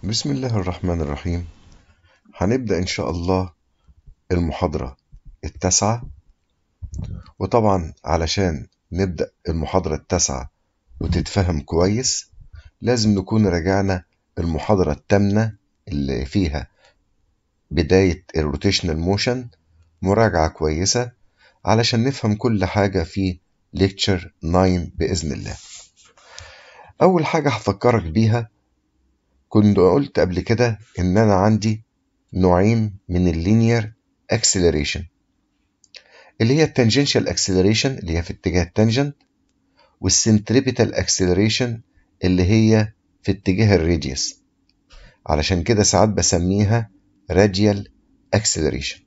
بسم الله الرحمن الرحيم هنبدأ إن شاء الله المحاضرة التاسعة وطبعا علشان نبدأ المحاضرة التاسعة وتتفهم كويس لازم نكون راجعنا المحاضرة التامنة اللي فيها بداية الروتيشنال موشن مراجعة كويسة علشان نفهم كل حاجة في ليكتشر 9 بإذن الله أول حاجة هفكرك بيها كنت قلت قبل كده إن أنا عندي نوعين من اللينير اكسلريشن اللي هي التانجنشال اكسلريشن اللي هي في اتجاه التانجنت والسنتريبيتال اكسلريشن اللي هي في اتجاه الراديوس علشان كده ساعات بسميها راديال اكسلريشن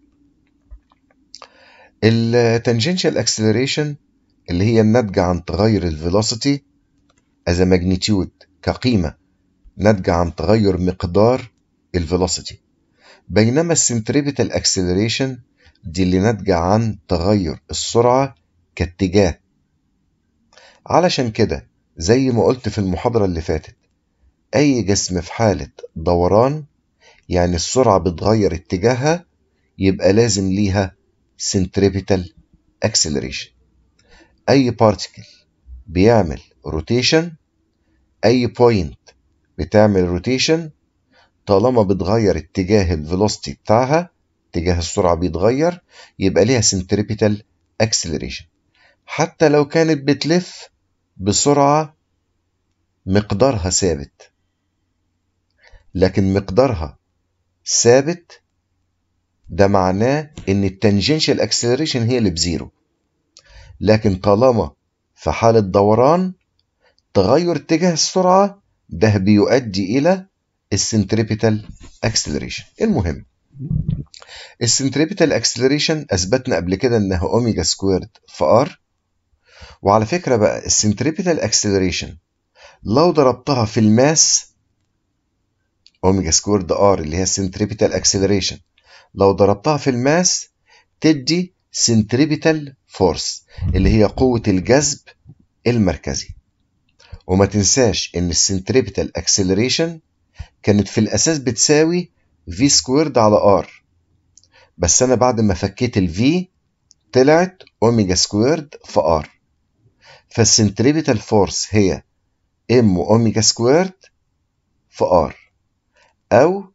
التانجنشال اكسلريشن اللي هي الناتجة عن تغير الفيلوسيتي as a magnitude كقيمة ناتجة عن تغير مقدار الفيلوسيتي بينما السنتريبيتال اكسلريشن دي اللي ناتجة عن تغير السرعة كاتجاه علشان كده زي ما قلت في المحاضرة اللي فاتت أي جسم في حالة دوران يعني السرعة بتغير اتجاهها يبقى لازم ليها centripetal acceleration أي بارتيكل بيعمل روتيشن أي بوينت بتعمل روتيشن طالما بتغير اتجاه الفيلوسيتي بتاعها اتجاه السرعة بيتغير يبقى ليها centripetal acceleration حتى لو كانت بتلف بسرعة مقدارها ثابت لكن مقدارها ثابت ده معناه ان التانجنشال اكسلريشن هي اللي بزيرو لكن طالما في حالة دوران تغير اتجاه السرعة ده بيؤدي إلى السنتريبيتال اكسلريشن المهم السنتريبيتال اكسلريشن أثبتنا قبل كده إنها أوميجا سكويرد في ار وعلى فكرة بقى السنتريبيتال اكسلريشن لو ضربتها في الماس أوميجا سكويرد ار اللي هي السنتريبيتال اكسلريشن لو ضربتها في الماس تدي سنتريبيتال فورس اللي هي قوة الجذب المركزي وما تنساش ان السنتريبيتال اكسلريشن كانت في الاساس بتساوي في سكويرد على ار بس انا بعد ما فكيت الفي طلعت اوميجا سكويرد في ار فالسنتريبيتال فورس هي ام اوميجا سكويرد في ار او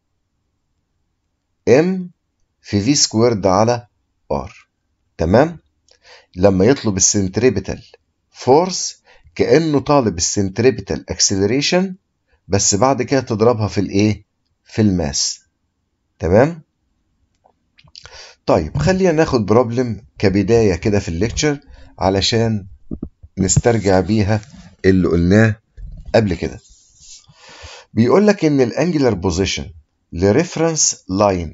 ام في في سكويرد على ار تمام لما يطلب السنتريبيتال فورس كانه طالب السنتريبيتال اكسلريشن بس بعد كده تضربها في الايه في الماس تمام طيب خلينا ناخد بروبلم كبدايه كده في الليكتشر علشان نسترجع بيها اللي قلناه قبل كده بيقول لك ان الانجلر بوزيشن لريفرنس لاين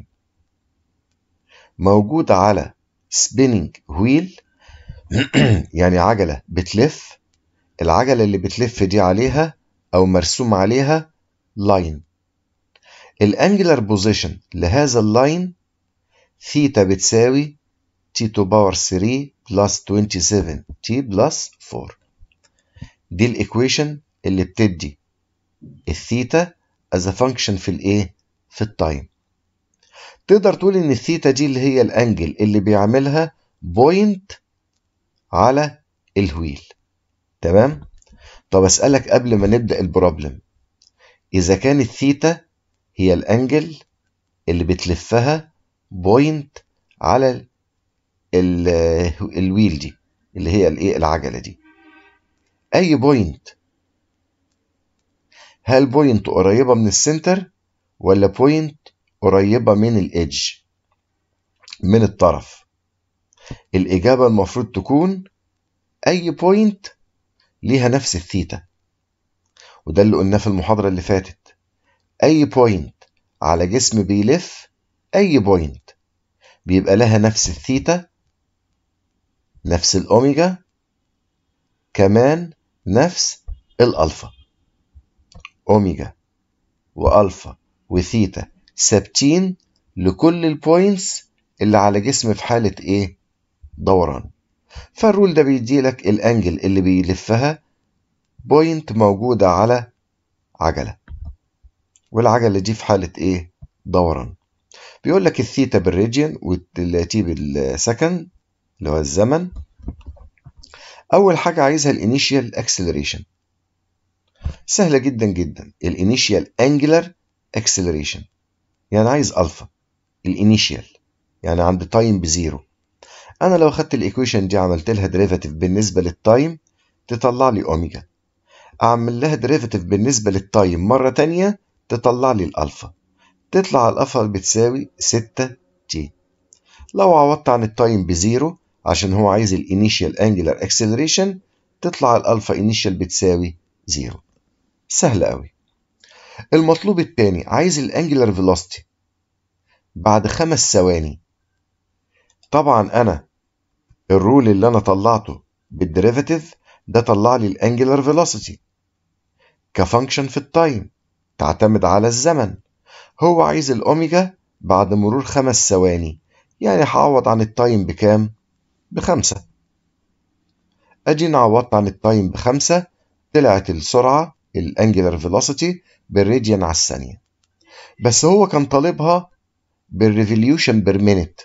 موجود على سبيننج ويل يعني عجله بتلف العجلة اللي بتلف دي عليها أو مرسوم عليها لاين الانجلر بوزيشن لهذا اللاين ثيتا بتساوي t to power 3 plus 27 t plus 4 دي الايكويشن اللي بتدي الثيتا as a function في الايه في التايم تقدر تقول ان الثيتا دي اللي هي الانجل اللي بيعملها بوينت على الويل تمام طب اسالك قبل ما نبدا البروبلم اذا كانت ثيتا هي الانجل اللي بتلفها بوينت على ال الويل دي اللي هي الايه العجله دي اي بوينت هل بوينت قريبه من السنتر ولا بوينت قريبه من الايدج من الطرف الاجابه المفروض تكون اي بوينت ليها نفس الثيتا وده اللي قلناه في المحاضرة اللي فاتت أي بوينت على جسم بيلف أي بوينت بيبقى لها نفس الثيتا نفس الأوميجا كمان نفس الألفا أوميجا وألفا وثيتا ثابتين لكل البوينتس اللي على جسم في حالة إيه؟ دوران فالرول ده بيدي لك الانجل اللي بيلفها بوينت موجودة على عجلة والعجلة دي في حالة ايه دوران بيقول لك الثيتا بالريجيان والتي بالسكند اللي هو الزمن اول حاجة عايزها الانيشيال اكسلريشن سهلة جدا جدا الانيشيال انجلر اكسلريشن يعني عايز الفا الانيشيال يعني عند تايم بزيرو انا لو خدت الايكويشن دي عملت لها ديريفاتيف بالنسبه للتايم تطلع لي اوميجا اعمل لها ديريفاتيف بالنسبه للتايم مره تانية تطلع لي الالفا تطلع الالفا بتساوي 6 تي لو عوضت عن التايم بزيرو عشان هو عايز الانيشيال انجلر اكسلريشن تطلع الالفا انيشيال بتساوي زيرو سهل قوي المطلوب الثاني عايز الانجلر فيلوسيتي بعد خمس ثواني طبعا انا الرول اللي انا طلعته بالديريفاتيف ده طلع لي الانجلر فيلوسيتي كفانكشن في التايم تعتمد على الزمن هو عايز الاوميجا بعد مرور خمس ثواني يعني هعوض عن التايم بكام بخمسة ادينا عوضت عن التايم بخمسة طلعت السرعة الانجلر فيلوسيتي بالراديان على الثانية بس هو كان طالبها بالريفوليوشن بير مينيت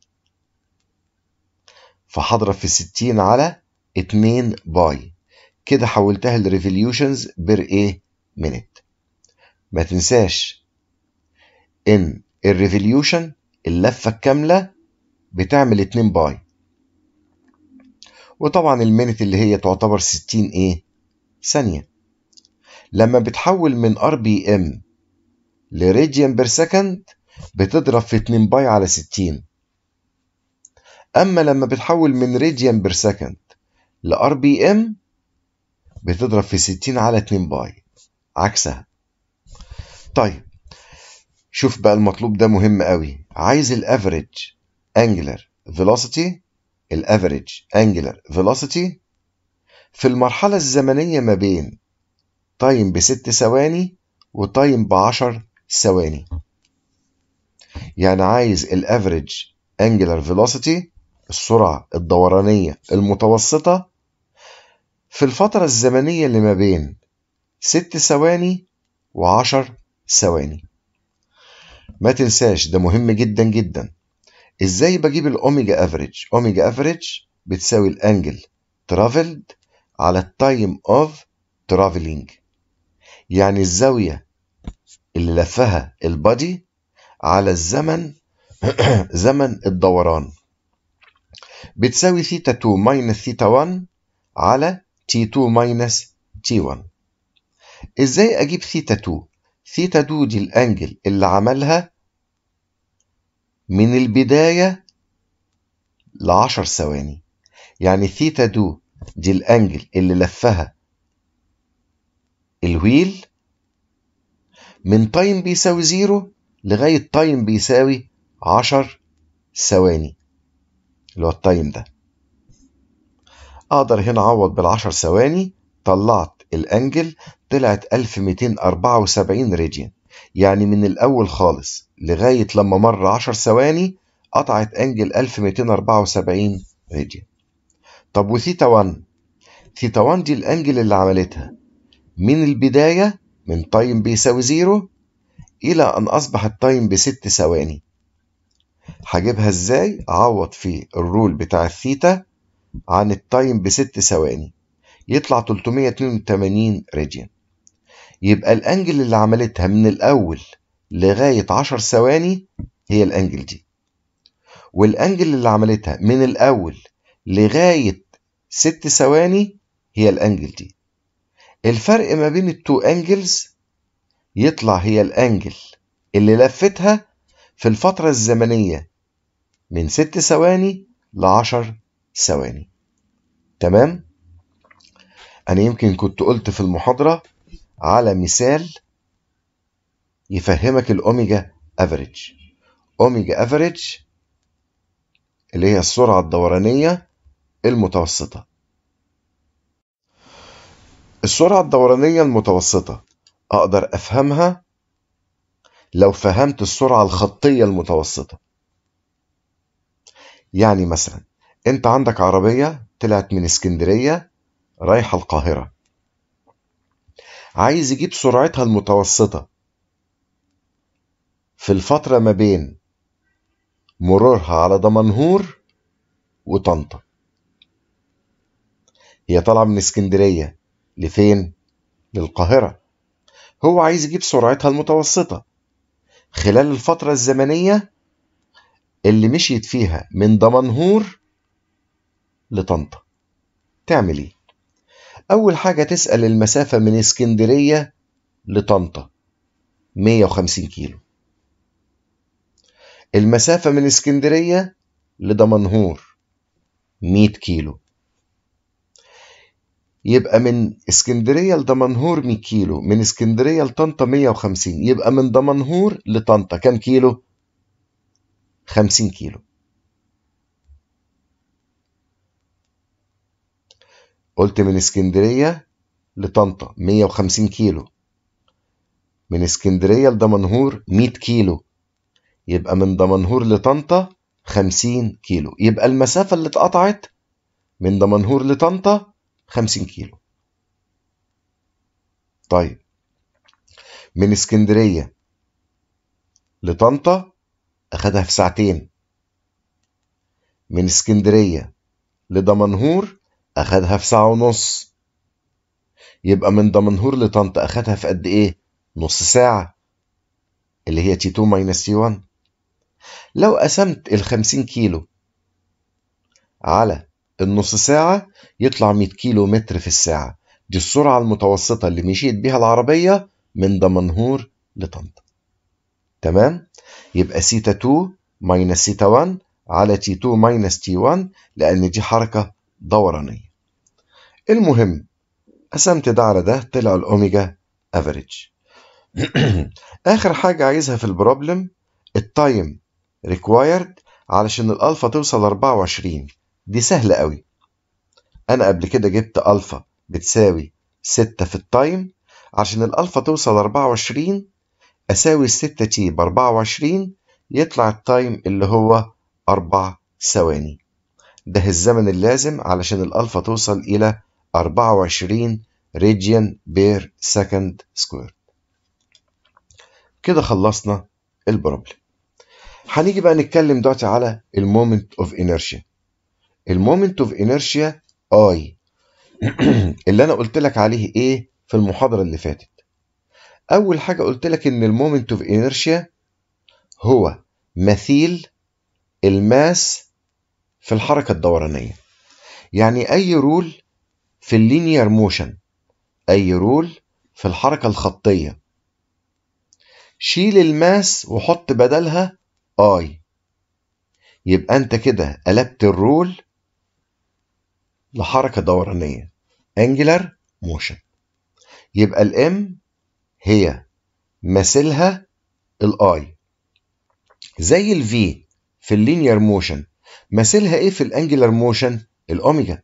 فهضرب في 60 على 2 باي كده حولتها لريفوليوشنز بير ايه مينيت ما تنساش ان الريفوليوشن اللفة الكاملة بتعمل 2 باي وطبعا المينت اللي هي تعتبر 60 ايه ثانية لما بتحول من ار بي ام لراديان بير سكند بتضرب في 2 باي على 60 اما لما بتحول من راديان بير سكند لار بي ام بتضرب في 60 على 2 باي عكسها طيب شوف بقى المطلوب ده مهم قوي عايز الافريج انجلر فيلوسيتي الافريج انجلر فيلوسيتي في المرحلة الزمنية ما بين تايم بست ثواني وتايم بعشر ثواني يعني عايز الافريج انجلر فيلوسيتي السرعة الدورانية المتوسطة في الفترة الزمنية اللي ما بين ست ثواني وعشر ثواني ما تنساش ده مهم جدا جدا ازاي بجيب الاوميجا افريج اوميجا افريج بتساوي الانجل ترافلد على التايم اوف ترافلينج يعني الزاوية اللي لفها البادي على الزمن زمن الدوران بتساوي ثيتا 2 ماينس ثيتا 1 على تي 2 ماينس تي 1 ازاي اجيب ثيتا 2 ثيتا 2 دي الانجل اللي عملها من البداية لعشر ثواني يعني ثيتا 2 دي الانجل اللي لفها الويل من تايم بيساوي زيرو لغاية تايم بيساوي عشر ثواني اللي هو التايم ده اقدر هنا اعوض بالعشر ثواني طلعت الانجل طلعت 1274 راديان يعني من الاول خالص لغاية لما مر 10 ثواني قطعت انجل 1274 راديان طب وثيتا 1 ثيتا 1 دي الانجل اللي عملتها من البداية من تايم بيساوي زيرو إلى أن أصبح التايم بست ثواني هجيبها إزاي؟ أعوض في الرول بتاع الثيتا عن التايم بست ثواني يطلع 382 راديان يبقى الأنجل اللي عملتها من الأول لغاية 10 ثواني هي الأنجل دي والأنجل اللي عملتها من الأول لغاية ست ثواني هي الأنجل دي الفرق ما بين التو انجلز يطلع هي الانجل اللي لفتها في الفترة الزمنية من ست ثواني لعشر ثواني تمام أنا يمكن كنت قلت في المحاضرة على مثال يفهمك الأوميجا أفريج أوميجا أفريج اللي هي السرعة الدورانية المتوسطة السرعة الدورانية المتوسطة أقدر أفهمها لو فهمت السرعة الخطية المتوسطة يعني مثلا أنت عندك عربية طلعت من اسكندرية رايحة القاهرة عايز يجيب سرعتها المتوسطة في الفترة ما بين مرورها على دمنهور وطنطا هي طالعة من اسكندرية لفين؟ للقاهرة هو عايز يجيب سرعتها المتوسطة خلال الفترة الزمنية اللي مشيت فيها من دمنهور لطنطا تعمل ايه؟ أول حاجة تسأل المسافة من اسكندرية لطنطا 150 كيلو المسافة من اسكندرية لدمنهور 100 كيلو يبقى من اسكندرية لدمنهور 100 كيلو من اسكندرية لطنطا 150 يبقى من دمنهور لطنطا كم كيلو 50 كيلو قلت من اسكندرية لطنطا 150 كيلو من اسكندرية لدمنهور 100 كيلو يبقى من دمنهور لطنطا 50 كيلو يبقى المسافة اللي اتقطعت من دمنهور لطنطا 50 كيلو طيب من اسكندرية لطنطا أخدها في ساعتين من اسكندرية لدمنهور أخدها في ساعة ونص يبقى من دمنهور لطنطا أخدها في قد إيه؟ نص ساعة اللي هي تي 2 ماينس تي 1 لو قسمت ال 50 كيلو على النص ساعة يطلع 100 كيلو متر في الساعة دي السرعة المتوسطة اللي مشيت بيها العربية من دمنهور لطنطا تمام يبقى سيتا 2 ماينس سيتا 1 على تي 2 ماينس تي 1 لأن دي حركة دورانية المهم قسمت ده على ده طلع الأوميجا افريج آخر حاجة عايزها في البروبلم التايم ريكوايرد علشان الألفا توصل 24 دي سهلة قوي أنا قبل كده جبت ألفا بتساوي 6 في التايم عشان الألفا توصل 24 أساوي الستة تي ب 24 يطلع التايم اللي هو 4 ثواني ده الزمن اللازم علشان الألفا توصل إلى 24 ريجيان بير سكند سكوير كده خلصنا البروبلم هنيجي بقى نتكلم دلوقتي على المومنت اوف انرشيا المومنت اوف انرشيا اي اللي انا قلت لك عليه ايه في المحاضره اللي فاتت اول حاجه قلت لك ان المومنت اوف انرشيا هو مثيل الماس في الحركه الدورانيه يعني اي رول في اللينير موشن اي رول في الحركه الخطيه شيل الماس وحط بدلها اي يبقى انت كده قلبت الرول لحركه دورانيه angular motion يبقى الام هي مثلها الاي زي الفي في اللينير موشن مثلها ايه في الانجلر موشن الاوميجا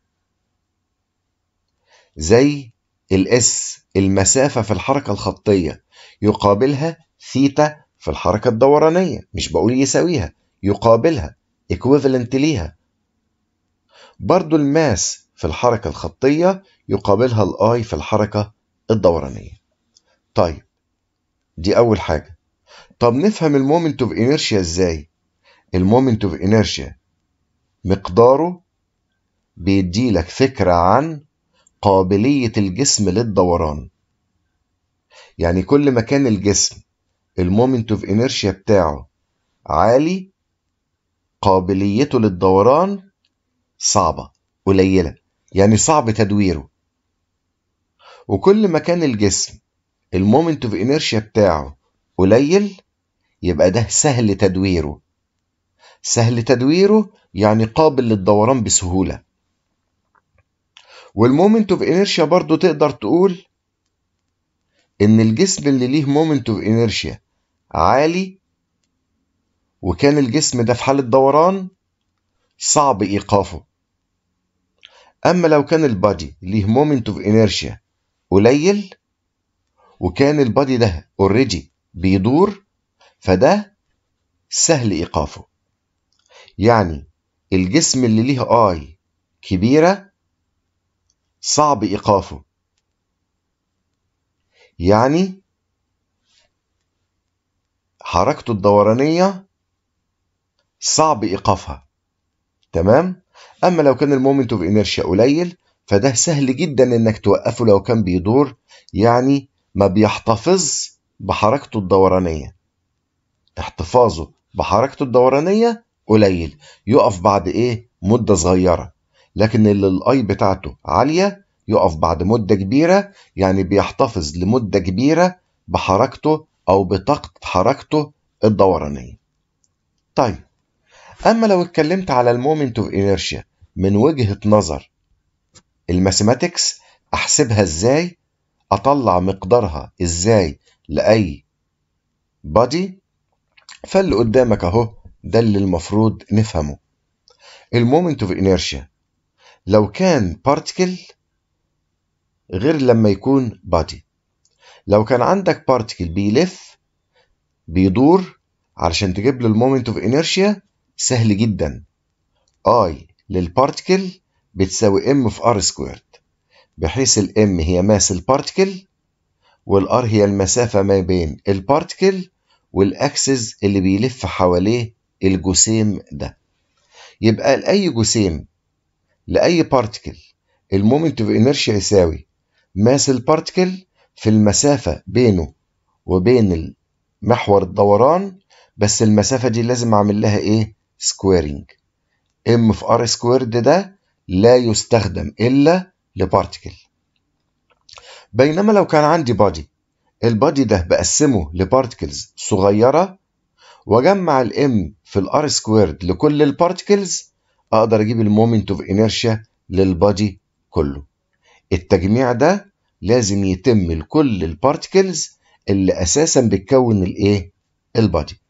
زي الاس المسافة في الحركة الخطية يقابلها ثيتا في الحركة الدورانية مش بقول يساويها يقابلها equivalent ليها برضو الماس في الحركة الخطية يقابلها الاي في الحركة الدورانية طيب دي أول حاجة طب نفهم المومنت اوف انيرشيا ازاي المومنت اوف انيرشيا مقداره بيدي لك فكرة عن قابلية الجسم للدوران يعني كل ما كان الجسم المومنت اوف انيرشيا بتاعه عالي قابليته للدوران صعبة قليلة يعني صعب تدويره وكل ما كان الجسم المومنت اوف انيرشيا بتاعه قليل يبقى ده سهل تدويره سهل تدويره يعني قابل للدوران بسهولة والمومنت اوف انيرشيا برضو تقدر تقول ان الجسم اللي ليه مومنت اوف انيرشيا عالي وكان الجسم ده في حالة دوران صعب ايقافه اما لو كان البادي ليه مومنت اوف انيرشيا قليل وكان البادي ده اوريدي بيدور فده سهل ايقافه يعني الجسم اللي ليه اي كبيره صعب ايقافه حركته الدورانية صعب إيقافها تمام أما لو كان المومنت اوف انيرشيا قليل فده سهل جدا إنك توقفه لو كان بيدور يعني ما بيحتفظ بحركته الدورانية احتفاظه بحركته الدورانية قليل يقف بعد إيه مدة صغيرة لكن اللي الاي بتاعته عالية يقف بعد مدة كبيرة يعني بيحتفظ لمدة كبيرة بحركته أو بطاقة حركته الدورانية طيب أما لو اتكلمت على المومنت اوف انيرشيا من وجهة نظر الماثيماتكس أحسبها إزاي أطلع مقدارها إزاي لأي بادي فاللي قدامك أهو ده اللي المفروض نفهمه المومنت اوف انيرشيا لو كان بارتكل غير لما يكون بادي لو كان عندك بارتكل بيلف بيدور علشان تجيب له المومنت اوف انيرشيا سهل جدا اي للبارتكل بتساوي ام في ار سكويرد بحيث الام هي ماس البارتكل والار هي المسافة ما بين البارتكل والاكسس اللي بيلف حواليه الجسيم ده يبقى لأي جسيم لأي بارتكل المومنت اوف انيرشيا يساوي ماس البارتكل في المسافة بينه وبين محور الدوران بس المسافة دي لازم أعمل لها إيه؟ سكويرنج ام في ار سكويرد ده لا يستخدم إلا لبارتكل بينما لو كان عندي بادي البادي ده بقسمه لبارتكلز صغيرة واجمع الام في الار سكويرد لكل البارتكلز اقدر اجيب المومنت اوف انيرشيا للبادي كله التجميع ده لازم يتم لكل البارتكلز اللي اساسا بتكون الايه البادي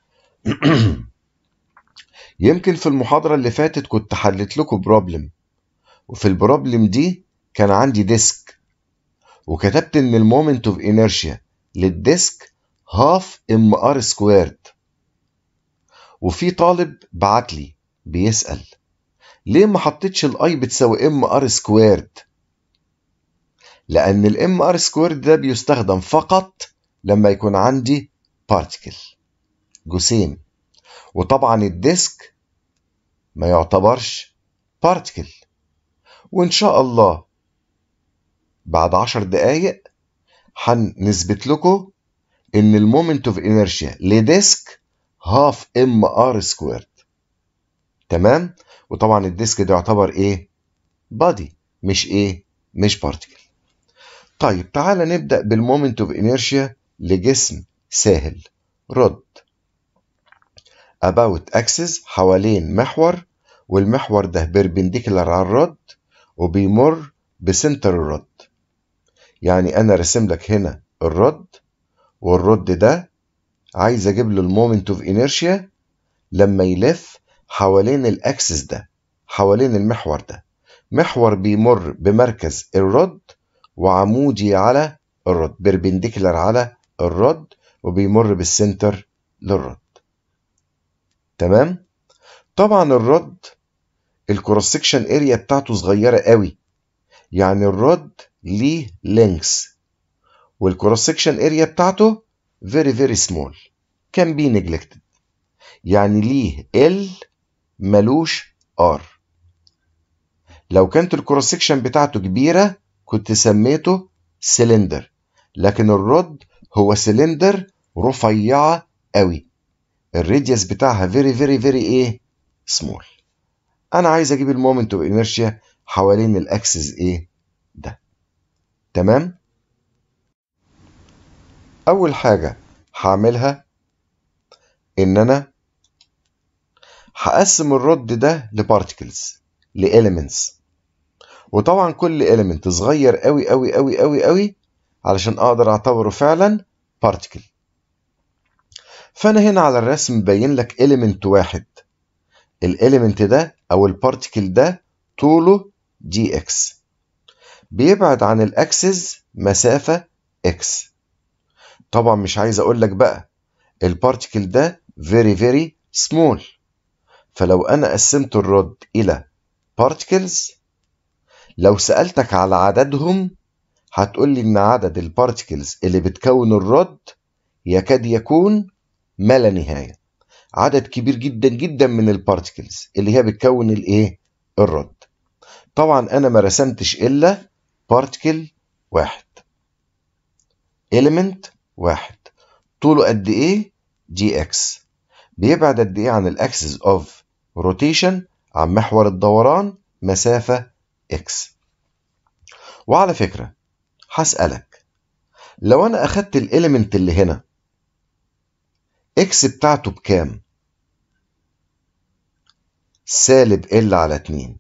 يمكن في المحاضرة اللي فاتت كنت حلت لكم بروبلم وفي البروبلم دي كان عندي ديسك وكتبت ان المومنت اوف انيرشيا للديسك هاف ام ار سكويرد وفي طالب بعت لي بيسأل ليه ما حطيتش الاي بتساوي ام ار سكويرد لان الام ار سكويرد ده بيستخدم فقط لما يكون عندي بارتكل جسيم وطبعا الديسك ما يعتبرش بارتكل وان شاء الله بعد عشر دقايق هنثبت لكم ان المومنت اوف انيرشيا لديسك هاف ام ار سكويرد تمام وطبعا الديسك ده يعتبر ايه بادي مش ايه مش بارتكل طيب تعالى نبدا بالمومنت اوف انيرشيا لجسم ساهل رد about axis حوالين محور والمحور ده بيربنديكولار على الرد وبيمر بسنتر الرد يعني انا رسم لك هنا الرد والرد ده عايز اجيب له المومنت اوف انيرشيا لما يلف حوالين الاكسس ده حوالين المحور ده محور بيمر بمركز الرد وعمودي على الرد بيربنديكولار على الرد وبيمر بالسنتر للرد تمام طبعا الرد الكروس سكشن اريا بتاعته صغيره قوي يعني الرد ليه لينكس والكروس سكشن اريا بتاعته very very small can be neglected يعني ليه ال ملوش ار لو كانت الكروس سكشن بتاعته كبيره كنت سميته سلندر لكن الرد هو سلندر رفيعه قوي الراديوس بتاعها very very very ايه small انا عايز اجيب المومنت اوف انيرشيا حوالين الاكسس ايه ده تمام اول حاجه هعملها ان انا هقسم الرد ده لبارتكلز لإليمنتس وطبعا كل إليمنت صغير قوي قوي قوي قوي قوي علشان اقدر اعتبره فعلا بارتكل فانا هنا على الرسم مبين لك إليمنت واحد الإليمنت ده او البارتكل ده طوله دي اكس بيبعد عن الاكسس مسافة اكس طبعا مش عايز اقول لك بقى البارتكل ده very very small فلو انا قسمت الرد الى particles لو سألتك على عددهم هتقول لي ان عدد البارتكلز اللي بتكون الرد يكاد يكون ما لا نهاية عدد كبير جدا جدا من البارتكلز اللي هي بتكون الايه الرد طبعا انا ما رسمتش الا بارتكل واحد element واحد طوله قد ايه جي اكس بيبعد قد ايه عن الاكسس اوف روتيشن عن محور الدوران مسافة اكس وعلى فكرة هسألك لو انا اخدت الاليمنت اللي هنا اكس بتاعته بكام سالب ال على 2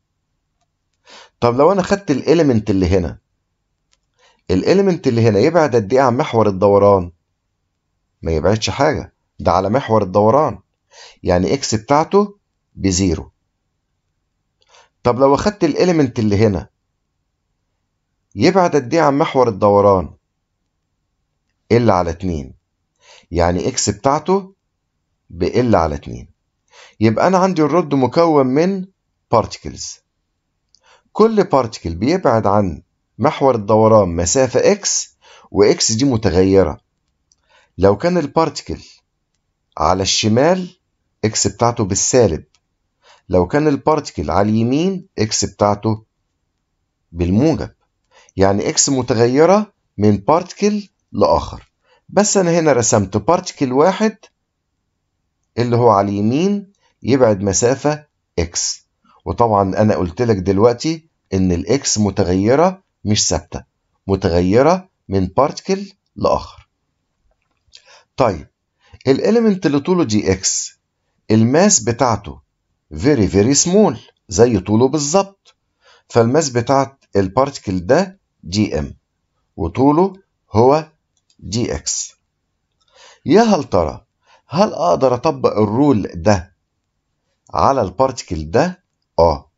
طب لو انا خدت الاليمنت اللي هنا الاليمنت اللي هنا يبعد قد ايه عن محور الدوران ما يبعدش حاجه ده على محور الدوران يعني اكس بتاعته بزيرو طب لو اخدت الاليمنت اللي هنا يبعد قد ايه عن محور الدوران ال على 2 يعني اكس بتاعته بال على 2 يبقى انا عندي الرد مكون من بارتكلز كل بارتكل بيبعد عن محور الدوران مسافة x وx دي متغيرة لو كان البارتكل على الشمال x بتاعته بالسالب لو كان البارتكل على اليمين x بتاعته بالموجب يعني x متغيرة من بارتكل لآخر بس أنا هنا رسمت بارتكل واحد اللي هو على اليمين يبعد مسافة x وطبعا أنا قلت لك دلوقتي إن الإكس متغيرة مش ثابتة متغيرة من بارتكل لآخر طيب الإليمنت اللي طوله جي إكس الماس بتاعته very very small زي طوله بالظبط فالماس بتاعت البارتكل ده جي ام وطوله هو جي اكس يا هل ترى هل اقدر اطبق الرول ده على البارتكل ده اه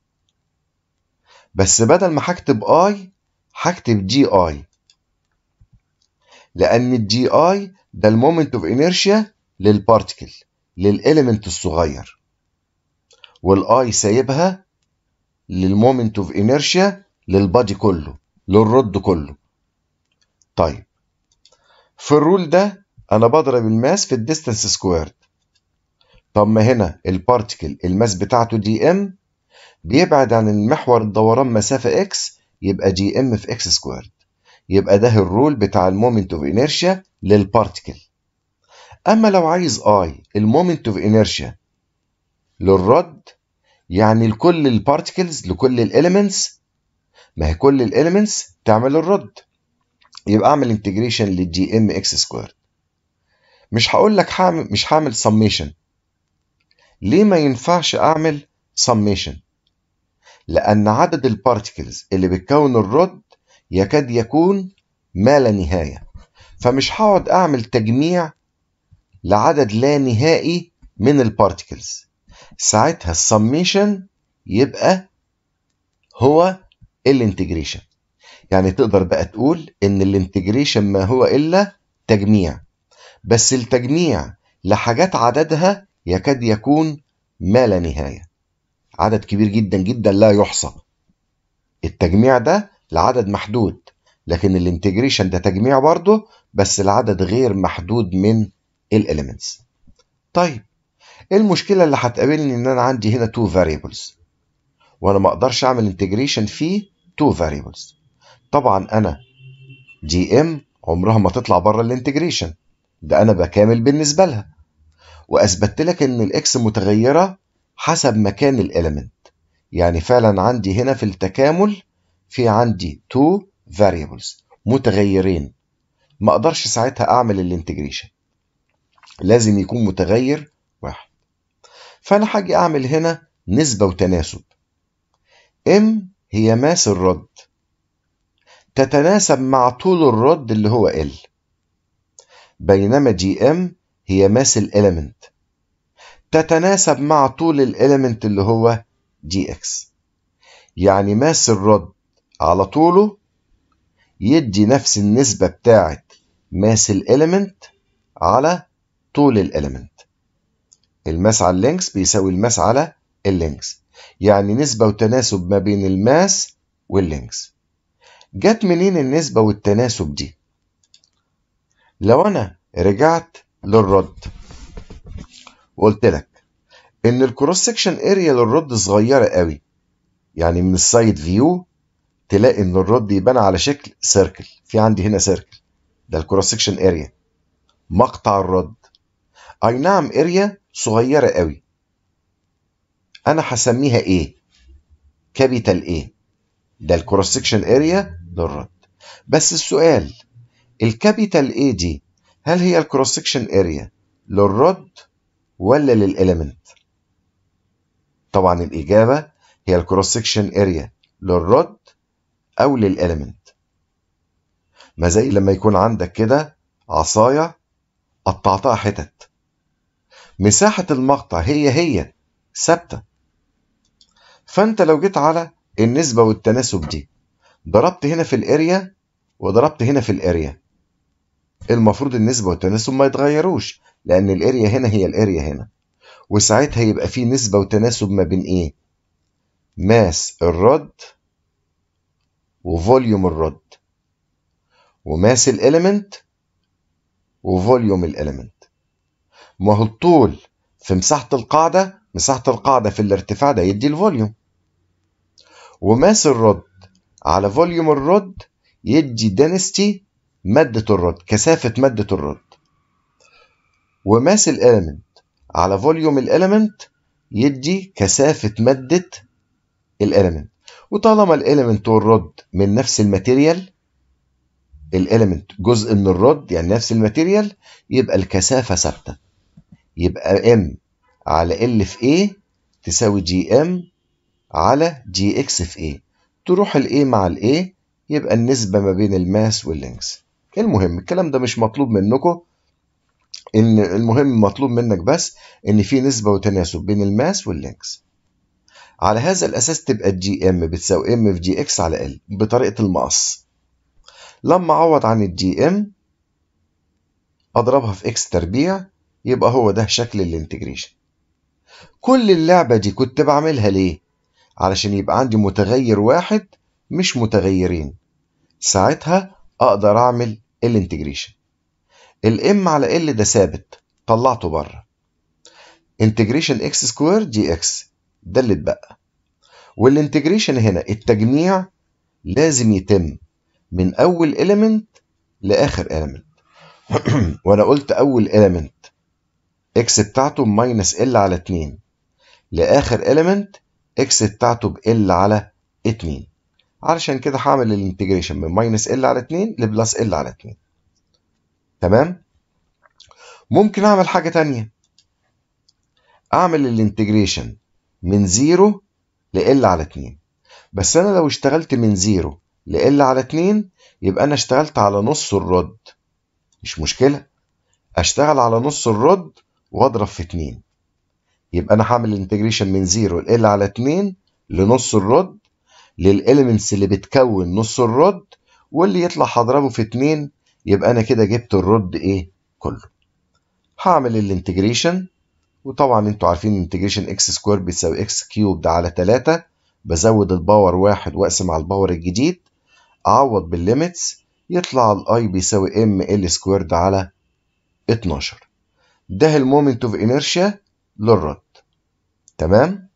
بس بدل ما هكتب اي هكتب جي اي لان الجي اي ده المومنت اوف انيرشيا للبارتكل للاليمنت الصغير والاي سايبها للمومنت اوف انيرشيا للبادي كله للرد كله طيب في الرول ده انا بضرب الماس في الديستانس سكويرد طب ما هنا البارتكل الماس بتاعته دي ام بيبعد عن المحور الدوران مسافة اكس يبقى جي ام في اكس سكويرد يبقى ده الرول بتاع المومنت اوف انيرشيا للبارتكل اما لو عايز اي المومنت اوف انيرشيا للرد يعني لكل البارتكلز لكل الاليمنتس ما هي كل الاليمنتس تعمل الرد يبقى اعمل انتجريشن للجي ام اكس سكويرد مش هقول لك هعمل مش هعمل سميشن ليه ما ينفعش اعمل سميشن لان عدد البارتكلز اللي بتكون الرد يكاد يكون ما لا نهايه فمش هقعد اعمل تجميع لعدد لا نهائي من البارتكلز ساعتها السميشن يبقى هو الانتجريشن يعني تقدر بقى تقول ان الانتجريشن ما هو الا تجميع بس التجميع لحاجات عددها يكاد يكون ما لا نهايه عدد كبير جدا جدا لا يحصى التجميع ده لعدد محدود لكن الانتجريشن ده تجميع برضه بس العدد غير محدود من الاليمنتس طيب المشكله اللي هتقابلني ان انا عندي هنا تو variables وانا ما اقدرش اعمل انتجريشن في تو variables طبعا انا جي ام عمرها ما تطلع بره الانتجريشن ده انا بكامل بالنسبه لها واثبتت لك ان الاكس متغيره حسب مكان الاليمنت يعني فعلا عندي هنا في التكامل في عندي تو variables متغيرين ما اقدرش ساعتها اعمل الانتجريشن لازم يكون متغير واحد فانا هاجي اعمل هنا نسبه وتناسب ام هي ماس الرد تتناسب مع طول الرد اللي هو ال بينما جي ام هي ماس الاليمنت تتناسب مع طول الاليمنت اللي هو جي اكس يعني ماس الرد على طوله يدي نفس النسبة بتاعة ماس الاليمنت على طول الاليمنت الماس على اللينكس بيساوي الماس على اللينكس يعني نسبة وتناسب ما بين الماس واللينكس جت منين النسبة والتناسب دي لو أنا رجعت للرد وقلت لك ان الكروس سكشن اريا للرد صغيره قوي يعني من السايد فيو تلاقي ان الرد يبان على شكل سيركل في عندي هنا سيركل ده الكروس سكشن اريا مقطع الرد اي نعم اريا صغيره قوي انا هسميها ايه كابيتال ايه ده الكروس سكشن اريا للرد بس السؤال الكابيتال ايه دي هل هي الكروس سكشن اريا للرد ولا للاليمنت طبعا الاجابه هي الكروس سكشن اريا للرد او للاليمنت ما زي لما يكون عندك كده عصايه قطعتها حتت مساحه المقطع هي هي ثابته فانت لو جيت على النسبه والتناسب دي ضربت هنا في الاريا وضربت هنا في الاريا المفروض النسبه والتناسب ما يتغيروش لان الاريا هنا هي الاريا هنا وساعتها يبقى في نسبه وتناسب ما بين ايه ماس الرد وفوليوم الرد وماس الاليمنت وفوليوم الاليمنت ما هو الطول في مساحة القاعدة مساحة القاعدة في الارتفاع ده يدي الفوليوم وماس الرد على فوليوم الرد يدي دنستي مادة الرد كثافة مادة الرد وماس الاليمنت على فوليوم الاليمنت يدي كثافة مادة الاليمنت وطالما الاليمنت والرد من نفس الماتيريال الاليمنت جزء من الرد يعني نفس الماتيريال يبقى الكثافة ثابتة يبقى ام على ال في A تساوي جي ام على جي اكس في A تروح ال A مع ال A يبقى النسبة ما بين الماس واللينكس المهم الكلام ده مش مطلوب منكم ان المهم مطلوب منك بس ان في نسبة وتناسب بين الماس واللينكس على هذا الاساس تبقى الجي ام بتساوي ام في جي اكس على ال بطريقة المقص لما اعوض عن الجي ام اضربها في اكس تربيع يبقى هو ده شكل الانتجريشن كل اللعبة دي كنت بعملها ليه علشان يبقى عندي متغير واحد مش متغيرين ساعتها اقدر اعمل الانتجريشن الام على ال ده ثابت طلعته بره انتجريشن اكس سكوير جي اكس ده اللي اتبقى والانتجريشن هنا التجميع لازم يتم من اول element لاخر element وانا قلت اول element اكس بتاعته ماينس ال على 2 لاخر element اكس بتاعته بال على 2 علشان كده هعمل الانتجريشن من ماينس ال على 2 لبلس ال على 2 تمام ممكن اعمل حاجة تانية اعمل الانتجريشن من 0 ل على 2 بس انا لو اشتغلت من 0 ل على 2 يبقى انا اشتغلت على نص الرد مش مشكلة اشتغل على نص الرد واضرب في 2 يبقى انا هعمل الانتجريشن من 0 ل على 2 لنص الرد للاليمنتس اللي بتكون نص الرد واللي يطلع هضربه في 2 يبقى انا كده جبت الرد ايه كله هعمل الانتجريشن وطبعا انتوا عارفين انتجريشن اكس سكوير بيساوي اكس كيوب ده على 3 بزود الباور واحد واقسم على الباور الجديد اعوض بالليميتس يطلع الاي بيساوي ام ال سكويرد على 12 ده المومنت اوف انيرشيا للرد تمام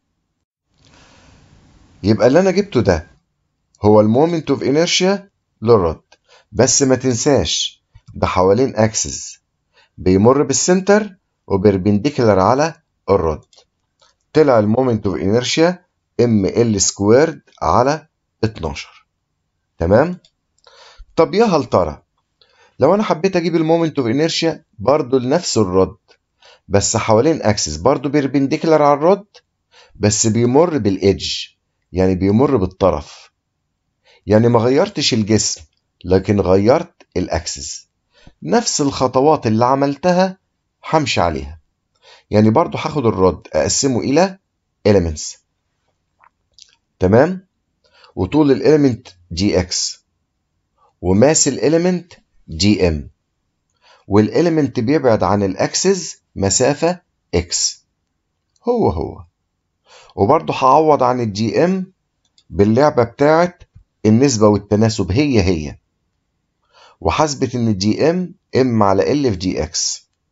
يبقى اللي انا جبته ده هو المومنت اوف انيرشيا للرد بس ما تنساش ده حوالين اكسس بيمر بالسنتر وبربنديكولار على الرد طلع المومنت اوف انيرشيا ام ال سكويرد على 12 تمام طب يا هل ترى لو انا حبيت اجيب المومنت اوف انيرشيا برضه لنفس الرد بس حوالين اكسس برضه بيربنديكولار على الرد بس بيمر بالايدج يعني بيمر بالطرف يعني ما غيرتش الجسم لكن غيرت الاكسس نفس الخطوات اللي عملتها همشي عليها يعني برضو هاخد الرد اقسمه الى elements تمام وطول الاليمنت جي اكس وماس الاليمنت جي ام والاليمنت بيبعد عن الاكسس مسافة اكس هو هو وبرضه هعوض عن الجي ام باللعبة بتاعت النسبة والتناسب هي هي وحسبت ان الجي ام ام على ال في جي اكس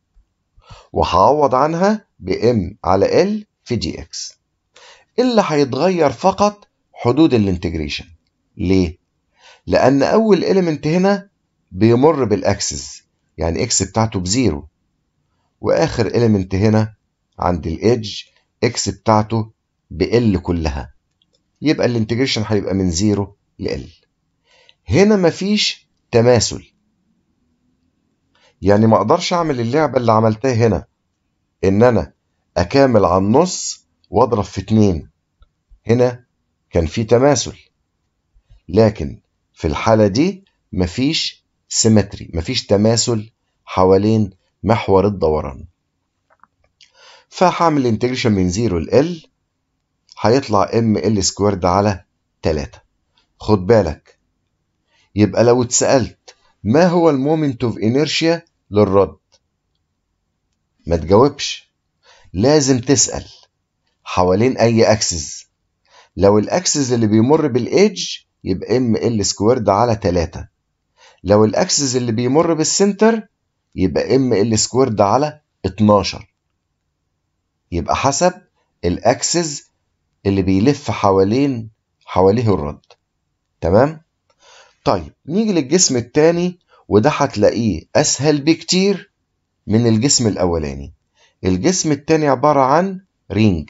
وهعوض عنها بام على ال في دي اكس اللي هيتغير فقط حدود الانتجريشن ليه؟ لأن أول إليمنت هنا بيمر بالأكسس يعني إكس بتاعته بزيرو وآخر إليمنت هنا عند الإيدج إكس بتاعته بإل كلها يبقى الانتجريشن هيبقى من زيرو لإل هنا مفيش تماثل يعني ما اقدرش اعمل اللعبة اللي عملتها هنا ان انا اكامل على النص واضرب في اتنين هنا كان في تماثل لكن في الحالة دي مفيش سيمتري مفيش تماثل حوالين محور الدوران فهعمل انتجريشن من 0 ل L هيطلع ام ال سكويرد على 3 خد بالك يبقى لو اتسألت ما هو المومنت اوف انيرشيا للرد ما تجاوبش لازم تسأل حوالين اي اكسس لو الاكسس اللي بيمر بالايدج يبقى ام ال سكويرد على 3 لو الاكسس اللي بيمر بالسنتر يبقى ام ال سكويرد على 12 يبقى حسب الاكسس اللي بيلف حوالين حواليه الرد تمام طيب نيجي للجسم التاني وده هتلاقيه اسهل بكتير من الجسم الاولاني الجسم التاني عبارة عن رينج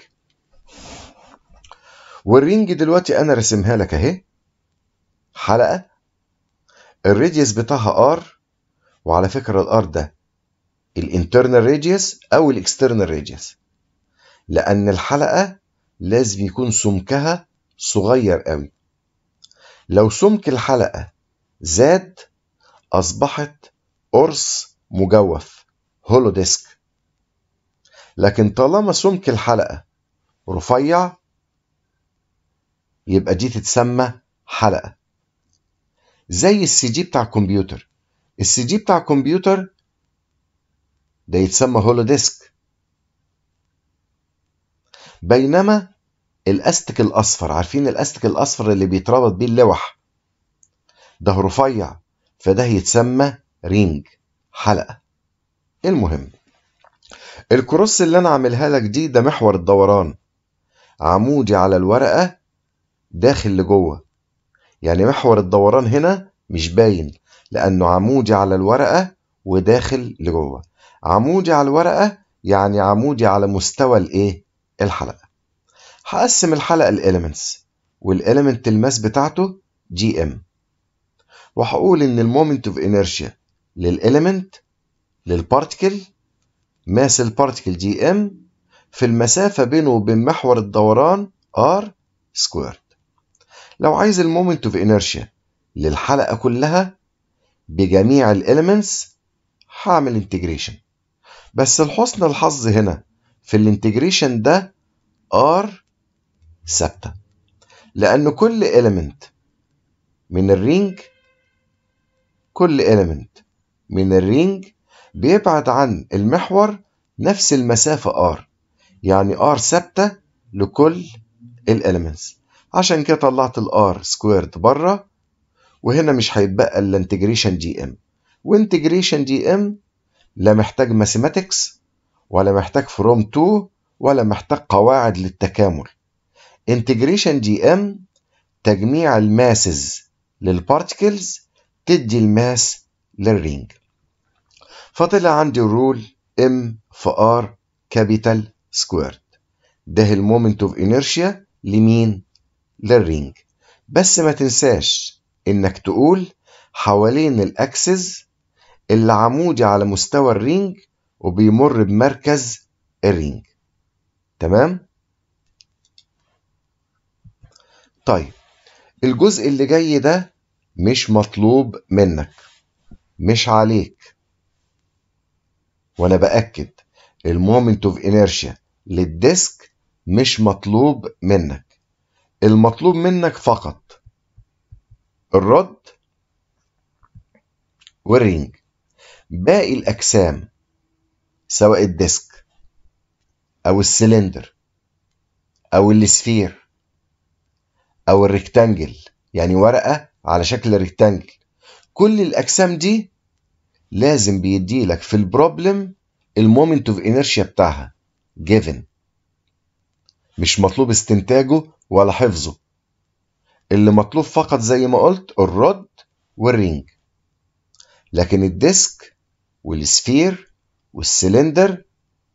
والرينج دلوقتي انا رسمها لك اهي حلقة الراديوس بتاعها ار وعلى فكرة الار ده الانترنال راديوس او الاكسترنال راديوس لان الحلقة لازم يكون سمكها صغير قوي لو سمك الحلقة زاد اصبحت قرص مجوف هولو ديسك لكن طالما سمك الحلقة رفيع يبقى دي تتسمى حلقة زي السي جي بتاع الكمبيوتر السي جي بتاع الكمبيوتر ده يتسمى هولو ديسك بينما الاستك الاصفر عارفين الاستك الاصفر اللي بيتربط بيه اللوح ده رفيع فده يتسمى رينج حلقة المهم الكروس اللي انا عاملها لك دي ده محور الدوران عمودي على الورقة داخل لجوه يعني محور الدوران هنا مش باين لانه عمودي على الورقة وداخل لجوه عمودي على الورقة يعني عمودي على مستوى الايه الحلقة هقسم الحلقة الاليمنتس والاليمنت الماس بتاعته جي ام وهقول ان المومنت اوف انيرشيا للاليمنت للبارتكل ماس البارتكل جي ام في المسافة بينه وبين محور الدوران ار سكويرد لو عايز المومنت اوف انيرشيا للحلقة كلها بجميع الاليمنتس هعمل انتجريشن بس لحسن الحظ هنا في الانتجريشن ده ار ثابته لان كل element من الرينج كل element من الرينج بيبعد عن المحور نفس المسافة r يعني r ثابتة لكل الاليمنتس عشان كده طلعت الار سكويرد بره وهنا مش هيتبقى الا انتجريشن جي ام وانتجريشن جي ام لا محتاج ماثيماتكس ولا محتاج فروم 2 ولا محتاج قواعد للتكامل انتجريشن جي ام تجميع الماسز للبارتكلز تدي الماس للرينج فطلع عندي الرول ام في ار كابيتال سكويرد ده المومنت اوف انيرشيا لمين للرينج بس ما تنساش انك تقول حوالين الاكسس اللي عمودي على مستوى الرينج وبيمر بمركز الرينج تمام طيب الجزء اللي جاي ده مش مطلوب منك مش عليك وانا باكد المومنت اوف انيرشيا للديسك مش مطلوب منك المطلوب منك فقط الرد والرينج باقي الاجسام سواء الديسك او السلندر او السفير او الريكتانجل يعني ورقة على شكل ريكتانجل كل الاجسام دي لازم بيديلك في البروبلم المومنت اوف انيرشيا بتاعها given مش مطلوب استنتاجه ولا حفظه اللي مطلوب فقط زي ما قلت الرد والرينج لكن الديسك والسفير والسلندر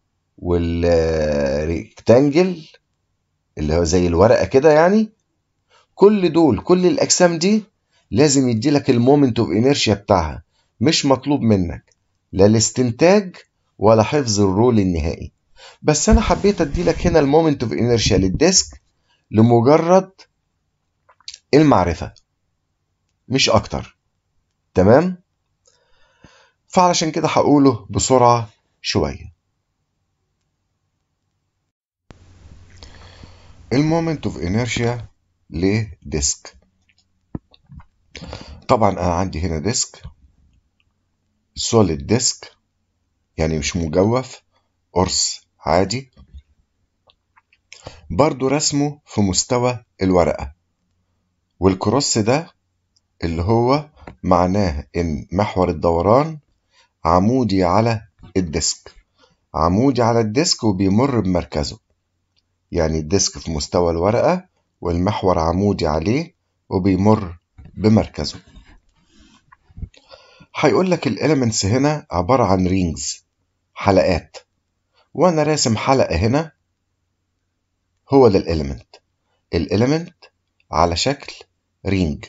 والريكتانجل اللي هو زي الورقه كده يعني كل دول كل الاجسام دي لازم يدي لك المومنت اوف انيرشيا بتاعها مش مطلوب منك لا الاستنتاج ولا حفظ الرول النهائي بس انا حبيت ادي لك هنا المومنت اوف انيرشيا للديسك لمجرد المعرفه مش اكتر تمام فعلشان كده هقوله بسرعه شويه المومنت اوف انيرشيا لديسك طبعا انا عندي هنا ديسك سوليد ديسك يعني مش مجوف قرص عادي برضو رسمه في مستوى الورقة والكروس ده اللي هو معناه ان محور الدوران عمودي على الديسك عمودي على الديسك وبيمر بمركزه يعني الديسك في مستوى الورقة والمحور عمودي عليه وبيمر بمركزه هيقول لك الاليمنتس هنا عبارة عن رينجز حلقات وانا راسم حلقة هنا هو ده الاليمنت الاليمنت على شكل رينج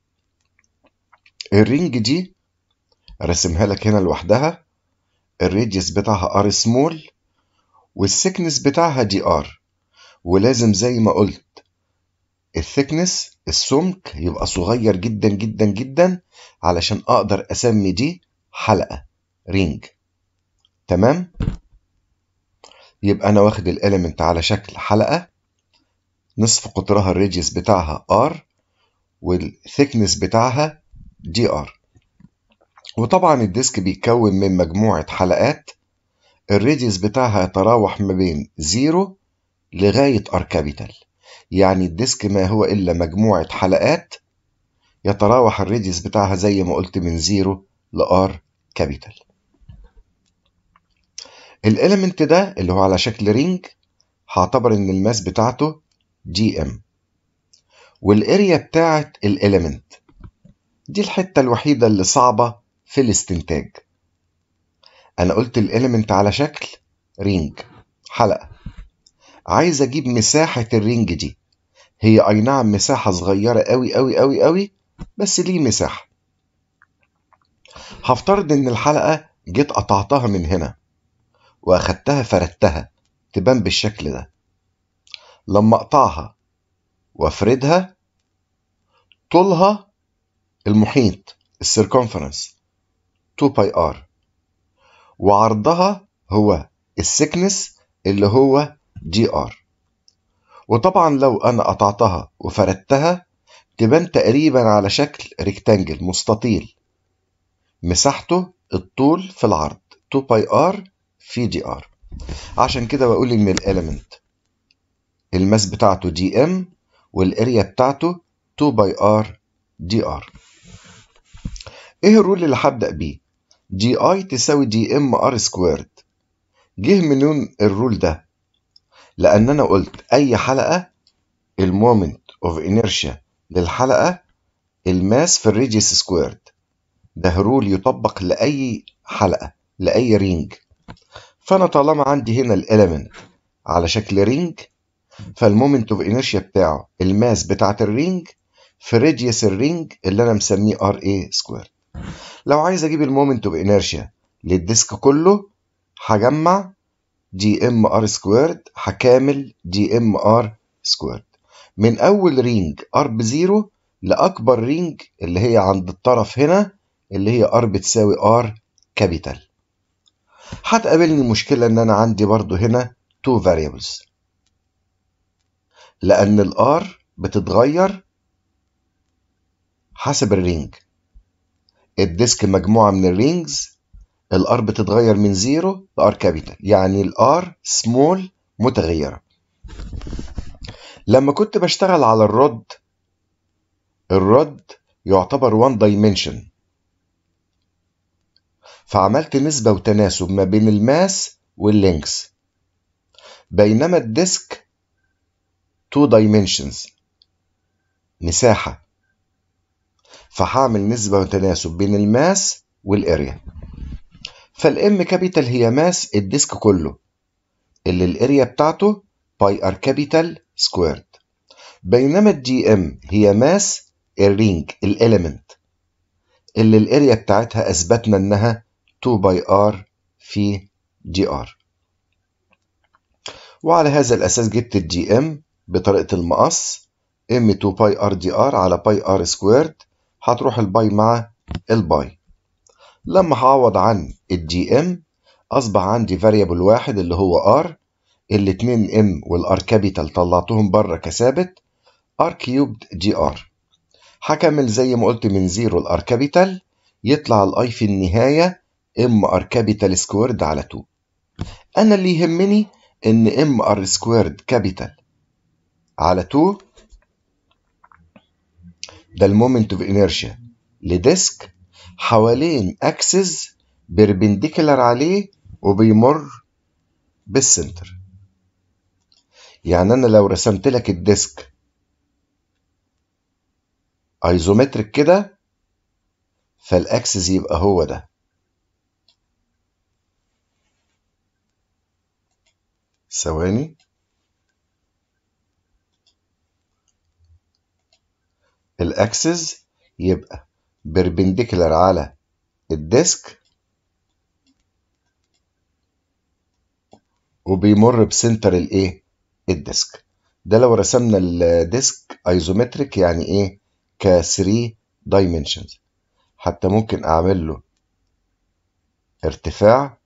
الرينج دي رسمها لك هنا لوحدها الراديوس بتاعها ار سمول والسكنس بتاعها دي ار ولازم زي ما قلت الثكنس السمك يبقى صغير جدا جدا جدا علشان اقدر اسمي دي حلقة رينج تمام يبقى انا واخد الاليمنت على شكل حلقة نصف قطرها الراديوس بتاعها r والثكنس بتاعها دي ار وطبعا الديسك بيتكون من مجموعة حلقات الراديوس بتاعها يتراوح ما بين زيرو لغاية ار كابيتال يعني الديسك ما هو إلا مجموعة حلقات يتراوح الراديوس بتاعها زي ما قلت من زيرو لآر كابيتال الاليمنت ده اللي هو على شكل رينج هعتبر ان الماس بتاعته جي ام والاريا بتاعت الاليمنت دي الحتة الوحيدة اللي صعبة في الاستنتاج انا قلت الاليمنت على شكل رينج حلقة عايز اجيب مساحة الرينج دي هي اي نعم مساحة صغيرة قوي قوي قوي قوي بس ليه مساحة هفترض ان الحلقة جيت قطعتها من هنا واخدتها فردتها تبان بالشكل ده لما اقطعها وافردها طولها المحيط السيركونفرنس 2 باي ار وعرضها هو السكنس اللي هو دي ار وطبعا لو انا قطعتها وفردتها تبان تقريبا على شكل ريكتانجل مستطيل مساحته الطول في العرض 2 باي ار في دي ار عشان كده بقول ان الاليمنت الماس بتاعته دي ام والاريا بتاعته 2 باي ار دي ار ايه الرول اللي هبدا بيه دي اي تساوي دي ام ار سكويرد جه منين الرول ده لان انا قلت اي حلقه المومنت اوف انيرشيا للحلقه الماس في الريديوس سكويرد ده رول يطبق لاي حلقه لاي رينج فانا طالما عندي هنا الاليمنت على شكل رينج فالمومنت اوف انيرشيا بتاعه الماس بتاعت الرينج في راديوس الرينج اللي انا مسميه ار اي سكوير لو عايز اجيب المومنت اوف انيرشيا للديسك كله هجمع دي ام ار سكويرد هكامل دي ام ار سكويرد من اول رينج ار بزيرو لاكبر رينج اللي هي عند الطرف هنا اللي هي ار بتساوي ار كابيتال هتقابلني مشكلة ان انا عندي برضو هنا two variables لان الار بتتغير حسب الرينج الديسك مجموعة من الرينجز الار بتتغير من زيرو لار كابيتال يعني الار سمول متغيرة لما كنت بشتغل على الرد الرد يعتبر one dimension فعملت نسبة وتناسب ما بين الماس واللينكس بينما الديسك two dimensions مساحة فهعمل نسبة وتناسب بين الماس والاريا فالام كابيتال هي ماس الديسك كله اللي الاريا بتاعته باي ار كابيتال سكويرد بينما الدي ام هي ماس الرينج الاليمنت اللي الاريا بتاعتها اثبتنا انها 2 باي ار في دي ار وعلى هذا الاساس جبت الدي ام بطريقه المقص ام 2 باي ار دي ار على باي ار سكويرد هتروح الباي مع الباي لما هعوض عن الدي ام اصبح عندي فاريبل واحد اللي هو ار الاتنين ام والار كابيتال طلعتهم بره كثابت ار كيوبد دي ار هكمل زي ما قلت من زيرو الار كابيتال يطلع الاي في النهايه ام ار كابيتال سكويرد على 2 انا اللي يهمني ان ام ار سكويرد كابيتال على 2 ده المومنت اوف انيرشيا لديسك حوالين اكسس بيربنديكولار عليه وبيمر بالسنتر يعني انا لو رسمت لك الديسك ايزومتريك كده فالاكسس يبقى هو ده ثواني الاكسس يبقى بيربنديكولار على الديسك وبيمر بسنتر الايه الديسك ده لو رسمنا الديسك ايزومتريك يعني ايه ك 3 دايمنشنز حتى ممكن اعمل له ارتفاع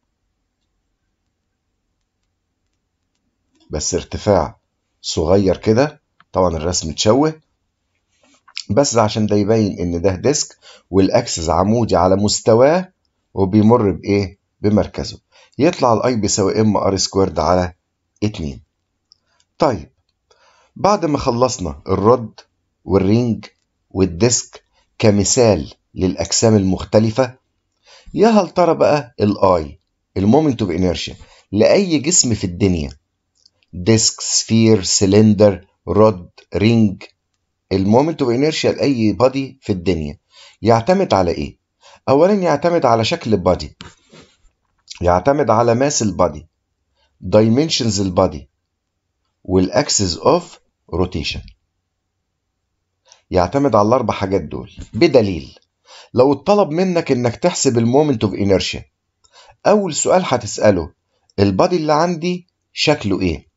بس ارتفاع صغير كده طبعا الرسم متشوه بس عشان ده يبين ان ده ديسك والاكسس عمودي على مستواه وبيمر بايه بمركزه يطلع الاي بيساوي ام ار سكويرد على 2 طيب بعد ما خلصنا الرد والرينج والديسك كمثال للاجسام المختلفه يا هل ترى بقى الاي المومنت اوف انيرشيا لاي جسم في الدنيا ديسك سفير سلندر رود رينج المومنت اوف انيرشيا لاي بادي في الدنيا يعتمد على ايه اولا يعتمد على شكل البادي يعتمد على ماس البادي dimensions البادي والاكسس اوف روتيشن يعتمد على الاربع حاجات دول بدليل لو اتطلب منك انك تحسب المومنت اوف انيرشيا اول سؤال هتساله البادي اللي عندي شكله ايه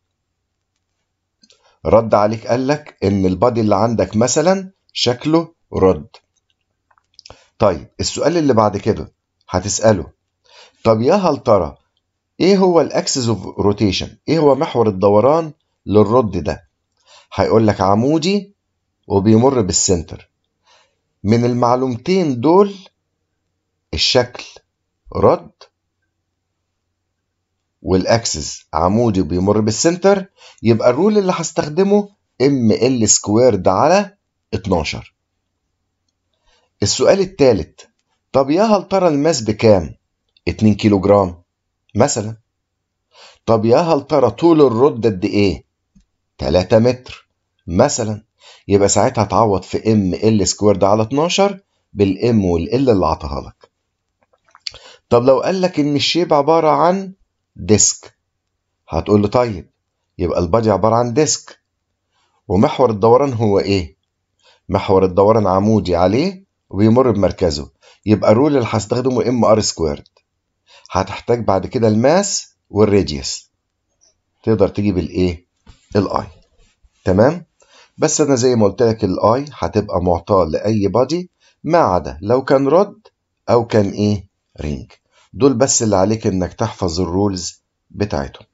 رد عليك قال لك ان البادي اللي عندك مثلا شكله رد طيب السؤال اللي بعد كده هتساله طب يا هل ترى ايه هو الاكسس اوف روتيشن ايه هو محور الدوران للرد ده هيقول لك عمودي وبيمر بالسنتر من المعلومتين دول الشكل رد والاكسس عمودي وبيمر بالسنتر يبقى الرول اللي هستخدمه ام ال سكويرد على 12 السؤال الثالث طب يا هل ترى الماس بكام 2 كيلو جرام مثلا طب يا هل ترى طول الرد قد ايه 3 متر مثلا يبقى ساعتها تعوض في ام ال سكويرد على 12 بالام والال اللي عطاها لك طب لو قال لك ان الشيب عباره عن ديسك هتقول له طيب يبقى البادي عباره عن ديسك ومحور الدوران هو ايه محور الدوران عمودي عليه وبيمر بمركزه يبقى الرول اللي هستخدمه ام ار سكويرد هتحتاج بعد كده الماس والراديوس تقدر تجيب الايه الاي تمام بس انا زي ما قلت لك الاي هتبقى معطاه لاي بادي ما عدا لو كان رد او كان ايه رينج دول بس اللي عليك انك تحفظ الرولز بتاعتهم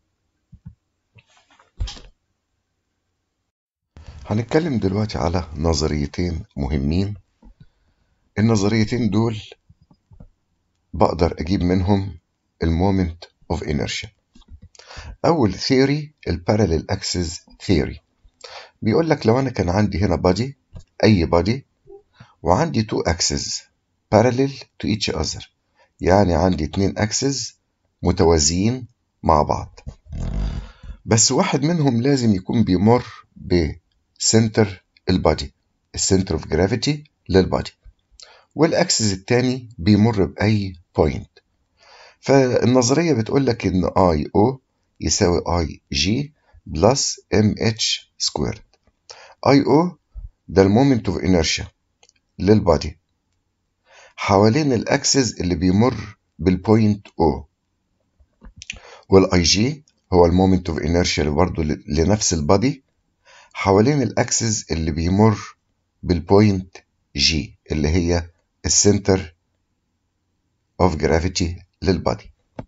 هنتكلم دلوقتي على نظريتين مهمين النظريتين دول بقدر اجيب منهم المومنت اوف انرشيا اول ثيوري الباراليل اكسس ثيوري بيقول لك لو انا كان عندي هنا بادي اي بادي وعندي تو اكسس parallel to each other يعني عندي اتنين اكسس متوازيين مع بعض بس واحد منهم لازم يكون بيمر بسنتر البادي السنتر اوف جرافيتي للبادي والاكسس التاني بيمر باي بوينت فالنظرية بتقول لك ان اي او يساوي اي جي بلس ام اتش سكويرد اي او ده المومنت اوف انرشيا للبادي حوالين الاكسس اللي بيمر بالبوينت او والاي جي هو المومنت اوف انرشيا برضه لنفس البادي حوالين الاكسس اللي بيمر بالبوينت جي اللي هي السنتر اوف جرافيتي للبادي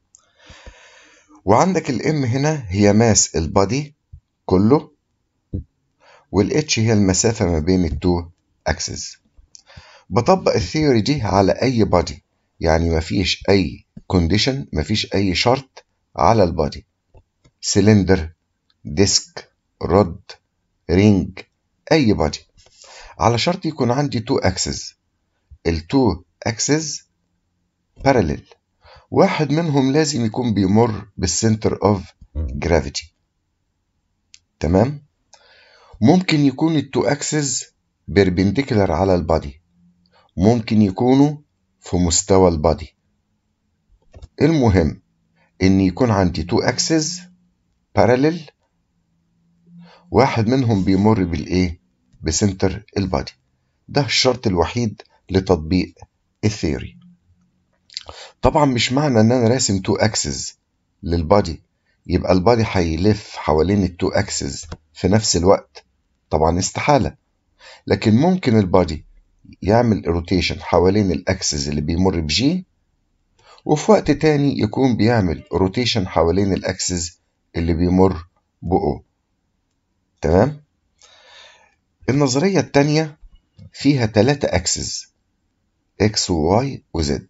وعندك الام هنا هي ماس البادي كله والاتش هي المسافة ما بين التو اكسس بطبق الثيوري دي على اي بادي يعني مفيش اي كونديشن مفيش اي شرط على البادي سلندر ديسك رود رينج اي بادي على شرط يكون عندي تو اكسس التو اكسس باراليل واحد منهم لازم يكون بيمر بالسنتر اوف جرافيتي تمام ممكن يكون التو اكسس بيربنديكولار على البادي ممكن يكونوا في مستوى البادي المهم ان يكون عندي تو اكسس باراليل واحد منهم بيمر بالايه بسنتر البادي ده الشرط الوحيد لتطبيق الثيوري طبعا مش معنى ان انا راسم تو اكسس للبادي يبقى البادي هيلف حوالين التو اكسس في نفس الوقت طبعا استحالة لكن ممكن البادي يعمل روتيشن حوالين الاكسس اللي بيمر بجي وفي وقت تاني يكون بيعمل روتيشن حوالين الاكسس اللي بيمر بأو تمام النظرية التانية فيها تلاتة اكسس اكس وواي وزد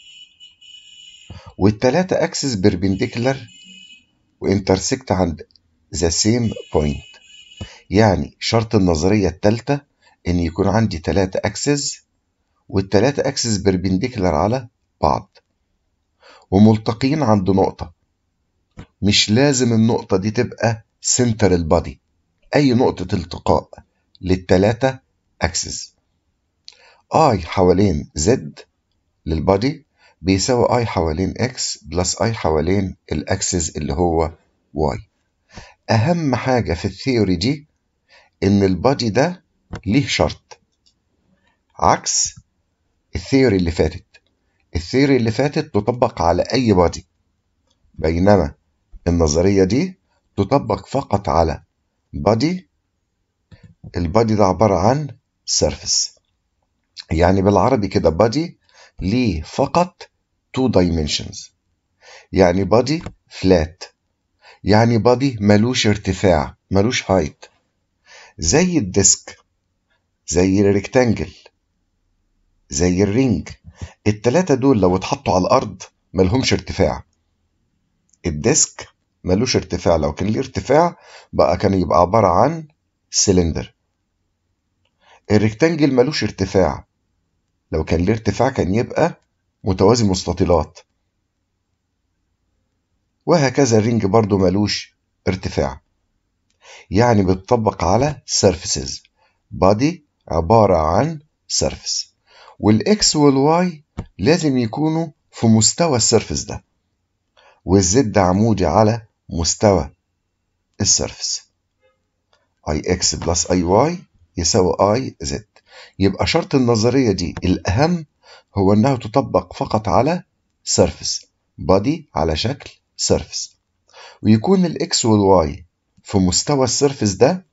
والتلاتة اكسس بيربنديكولار وانترسكت عند ذا سيم بوينت يعني شرط النظرية التالتة ان يكون عندي تلاتة اكسس والتلاتة اكسس بيربنديكولار على بعض وملتقين عند نقطة مش لازم النقطة دي تبقى سنتر البادي اي نقطة التقاء للتلاتة اكسس اي حوالين زد للبادي بيساوي اي حوالين اكس بلس اي حوالين الاكسس اللي هو واي اهم حاجة في الثيوري دي ان البادي ده ليه شرط عكس الثيوري اللي فاتت الثيوري اللي فاتت تطبق على اي بادي بينما النظرية دي تطبق فقط على بادي البادي ده عبارة عن سيرفيس يعني بالعربي كده بادي ليه فقط two dimensions يعني body flat يعني body ملوش ارتفاع ملوش height زي الديسك زي الريكتانجل زي الرينج التلاتة دول لو اتحطوا على الأرض ملهمش ارتفاع الديسك ملوش ارتفاع لو كان ليه ارتفاع بقى كان يبقى عبارة عن سلندر الريكتانجل ملوش ارتفاع لو كان ليه ارتفاع كان يبقى متوازي مستطيلات وهكذا الرينج برضو ملوش ارتفاع يعني بتطبق على surfaces body عبارة عن surface والاكس والواي لازم يكونوا في مستوى السيرفس ده والزد عمودي على مستوى السيرفس اي اكس بلس اي واي يساوي اي زد يبقى شرط النظرية دي الأهم هو إنها تطبق فقط على surface body على شكل surface ويكون الإكس والواي في مستوى السيرفس ده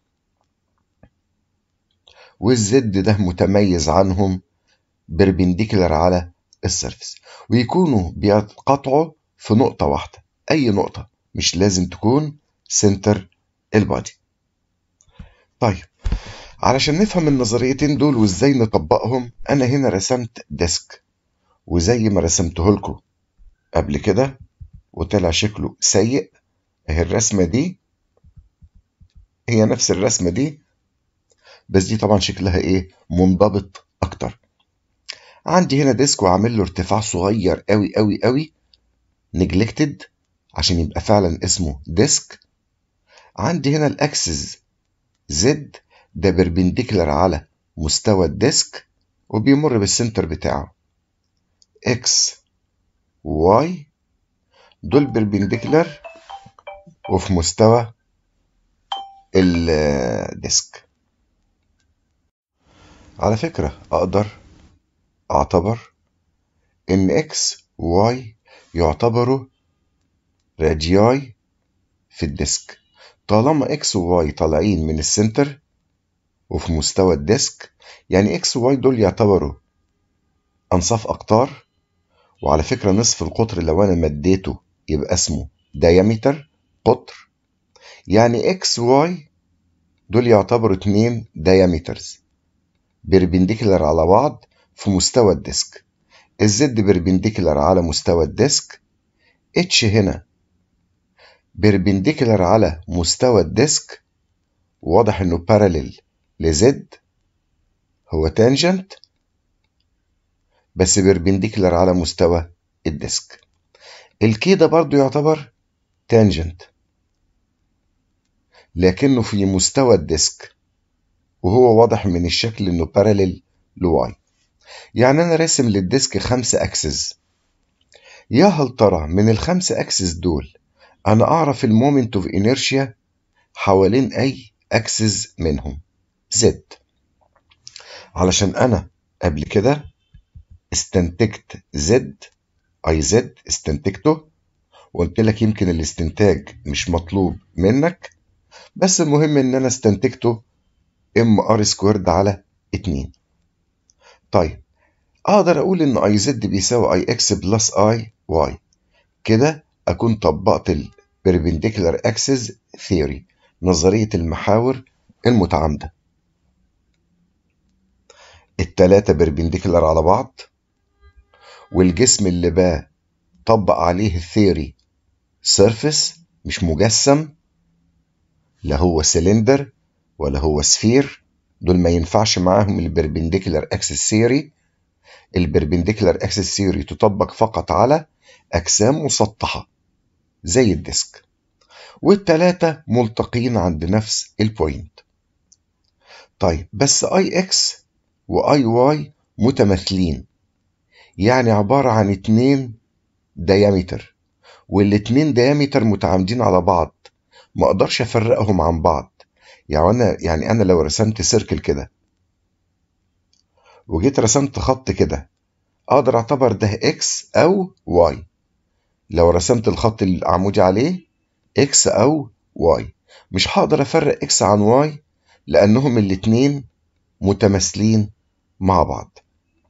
والزد ده متميز عنهم بربنديكولار على السيرفس ويكونوا بيتقاطعوا في نقطة واحدة أي نقطة مش لازم تكون سنتر البادي طيب علشان نفهم النظريتين دول وازاي نطبقهم انا هنا رسمت ديسك وزي ما رسمته لكم قبل كده وطلع شكله سيء اهي الرسمة دي هي نفس الرسمة دي بس دي طبعا شكلها ايه منضبط اكتر عندي هنا ديسك وعامل له ارتفاع صغير قوي قوي قوي نجلكتد عشان يبقى فعلا اسمه ديسك عندي هنا الاكسس زد ده بربنديكولار على مستوى الديسك وبيمر بالسنتر بتاعه اكس واي دول بربنديكولار وفي مستوى الديسك على فكرة أقدر أعتبر إن إكس وواي يعتبروا رادياي في الديسك طالما إكس وواي طالعين من السنتر وفي مستوى الديسك يعني إكس وواي دول يعتبروا أنصاف أقطار وعلى فكرة نصف القطر لو أنا مديته يبقى اسمه دايمتر قطر يعني إكس واي دول يعتبروا اتنين دايمترز بربنديكولار على بعض في مستوى الديسك الزد بربنديكولار على مستوى الديسك اتش هنا بربنديكولار على مستوى الديسك واضح انه باراليل لزد هو تانجنت بس بربنديكولار على مستوى الديسك الكي ده برضو يعتبر تانجنت لكنه في مستوى الديسك وهو واضح من الشكل انه باراليل لواي يعني انا راسم للديسك خمسة اكسس يا هل ترى من الخمسة اكسس دول انا اعرف المومنت اوف انيرشيا حوالين اي اكسس منهم زد علشان انا قبل كده استنتجت زد اي زد استنتجته وقلت لك يمكن الاستنتاج مش مطلوب منك بس المهم ان انا استنتجته ام ار سكويرد على 2 طيب اقدر اقول ان اي زد بيساوي اي اكس بلس اي واي كده اكون طبقت البربنديكولار اكسس ثيوري نظريه المحاور المتعامده التلاتة بربنديكولار على بعض والجسم اللي بطبق عليه الثيوري سيرفيس مش مجسم لا هو سلندر ولا هو سفير دول ما ينفعش معاهم البربنديكولار اكسس ثيوري البربنديكولار اكسس ثيوري تطبق فقط على اجسام مسطحه زي الديسك والتلاتة ملتقين عند نفس البوينت طيب بس اي اكس واي واي متماثلين يعني عبارة عن اتنين ديامتر والاتنين ديامتر متعامدين على بعض ما اقدرش افرقهم عن بعض يعني انا يعني انا لو رسمت سيركل كده وجيت رسمت خط كده اقدر اعتبر ده اكس او واي لو رسمت الخط العمودي عليه اكس او واي مش هقدر افرق اكس عن واي لانهم الاتنين متماثلين مع بعض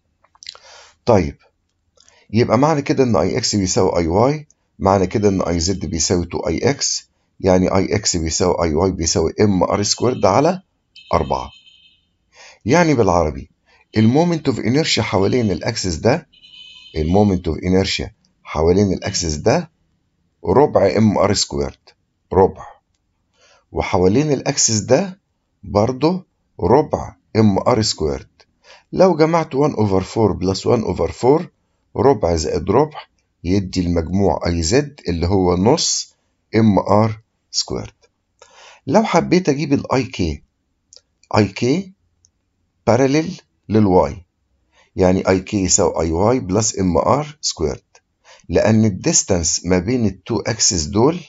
طيب يبقى معنى كده ان اي اكس بيساوي اي واي معنى كده ان اي زد بيساوي 2 اي اكس يعني اي اكس بيساوي اي واي بيساوي ام ار سكويرد على 4 يعني بالعربي المومنت اوف انيرشيا حوالين الاكسس ده المومنت اوف انيرشيا حوالين الاكسس ده ربع ام ار سكويرد ربع وحوالين الاكسس ده برضه ربع ام ار سكويرد لو جمعت 1 اوفر 4 بلس 1 اوفر 4 ربع زائد ربع يدي المجموع اي زد اللي هو نص ام ار سكويرد لو حبيت اجيب الاي كي اي كي باراليل للواي يعني اي كي يساوي اي واي بلس ام ار سكويرد لان الديستانس ما بين التو اكسس دول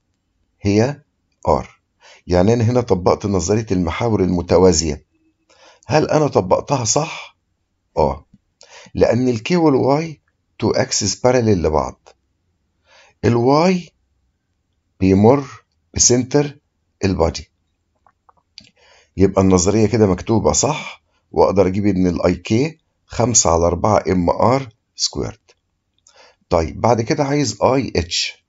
هي ار يعني انا هنا طبقت نظريه المحاور المتوازيه هل انا طبقتها صح اه لان الكي والواي تو اكسس باراليل لبعض الواي بيمر بسنتر البادي يبقى النظرية كده مكتوبة صح وأقدر أجيب إن الأي كي خمسة على أربعة إم آر سكويرد طيب بعد كده عايز أي اتش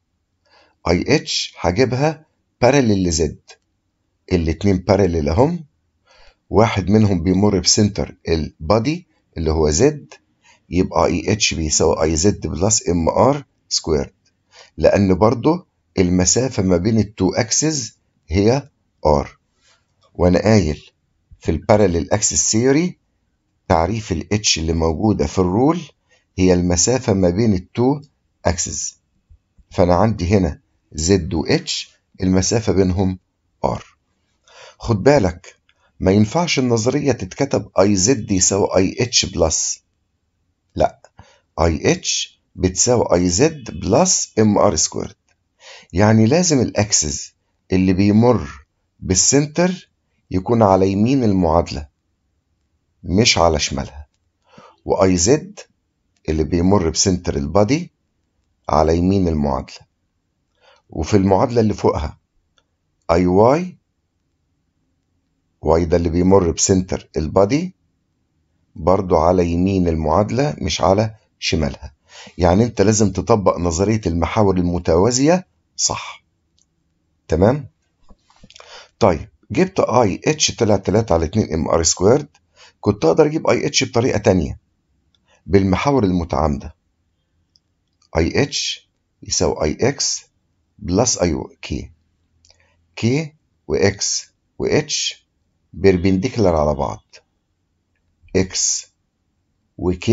أي اتش هجيبها باراليل لزد الاتنين باراليل أهم واحد منهم بيمر بسنتر البادي اللي هو زد يبقى اي اتش بيساوي اي زد بلس ام ار سكويرد لان برضه المسافه ما بين التو اكسس هي ار وانا قايل في الباراليل اكسس ثيوري تعريف ال H اللي موجودة في الرول هي المسافة ما بين التو أكسس فأنا عندي هنا Z و H المسافة بينهم R خد بالك ما ينفعش النظرية تتكتب اي زد يساوي اي اتش بلس لا اي اتش بتساوي اي زد بلس ام ار سكويرد يعني لازم الاكسس اللي بيمر بالسنتر يكون على يمين المعادلة مش على شمالها واي زد اللي بيمر بسنتر البادي على يمين المعادلة وفي المعادلة اللي فوقها اي واي واي ده اللي بيمر بسنتر البادي برضو على يمين المعادلة مش على شمالها يعني انت لازم تطبق نظرية المحاور المتوازية صح تمام طيب جبت اي اتش طلع 3 على 2 ام ار سكويرد كنت اقدر اجيب اي اتش بطريقة تانية بالمحاور المتعامدة اي اتش يساوي اي اكس بلس اي كي كي واكس واتش بيربنديكولار على بعض x و k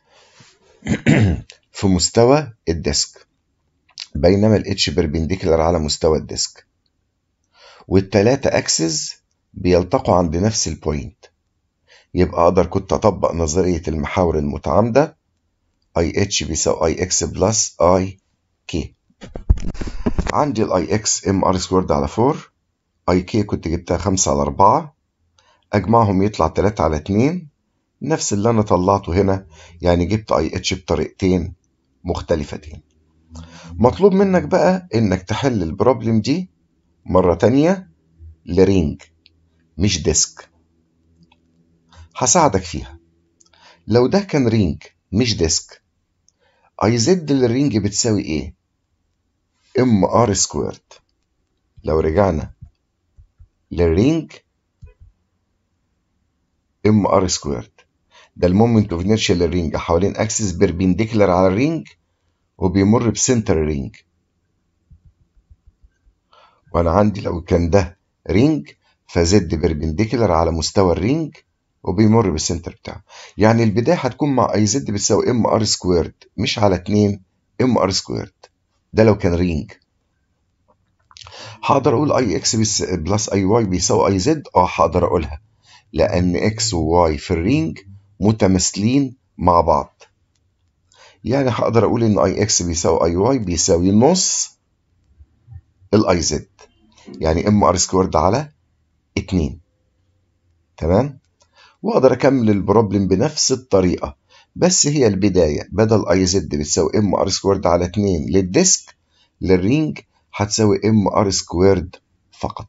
في مستوى الديسك بينما ال h بيربنديكولار على مستوى الديسك والتلاتة اكسس بيلتقوا عند نفس البوينت يبقى اقدر كنت اطبق نظرية المحاور المتعامدة اي اتش بيساوي اي اكس بلس اي كي عندي الاي اكس ام ار سكويرد على 4 اي كي كنت جبتها 5 على 4 اجمعهم يطلع 3 على 2 نفس اللي انا طلعته هنا يعني جبت اي اتش بطريقتين مختلفتين مطلوب منك بقى انك تحل البروبلم دي مرة تانية لرينج مش ديسك هساعدك فيها لو ده كان رينج مش ديسك اي زد للرينج بتساوي ايه ام ار سكويرد لو رجعنا للرينج ام ار سكويرد ده المومنت اوف انيرشيا للرينج حوالين اكسس بيربنديكولار على الرينج وبيمر بسنتر الرينج وانا عندي لو كان ده رينج فزد بيربنديكولار على مستوى الرينج وبيمر بالسنتر بتاعه يعني البدايه هتكون مع اي زد بتساوي ام ار سكويرد مش على 2 ام ار سكويرد ده لو كان رينج هقدر اقول اي اكس بلس اي واي بيساوي اي زد اه هقدر اقولها لان اكس وواي في الرينج متماثلين مع بعض يعني هقدر اقول ان اي اكس بيساوي اي واي بيساوي نص الاي زد يعني ام ار سكويرد على 2 تمام واقدر اكمل البروبلم بنفس الطريقه بس هي البدايه بدل اي زد بتساوي ام ار سكويرد على 2 للديسك للرينج هتساوي ام ار سكويرد فقط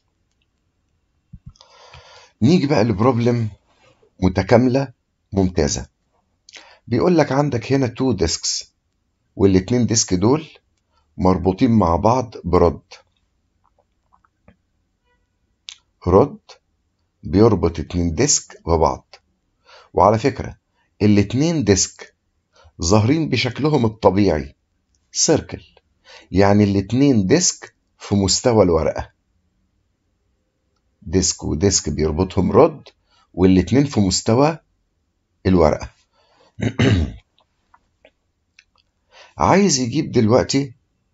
نيجي بقى لبروبلم متكاملة ممتازة بيقول لك عندك هنا تو ديسكس والاتنين ديسك دول مربوطين مع بعض برد رد بيربط اتنين ديسك ببعض وعلى فكرة الاتنين ديسك ظاهرين بشكلهم الطبيعي سيركل يعني الاتنين ديسك في مستوى الورقة ديسك وديسك بيربطهم رد والاتنين في مستوى الورقة عايز يجيب دلوقتي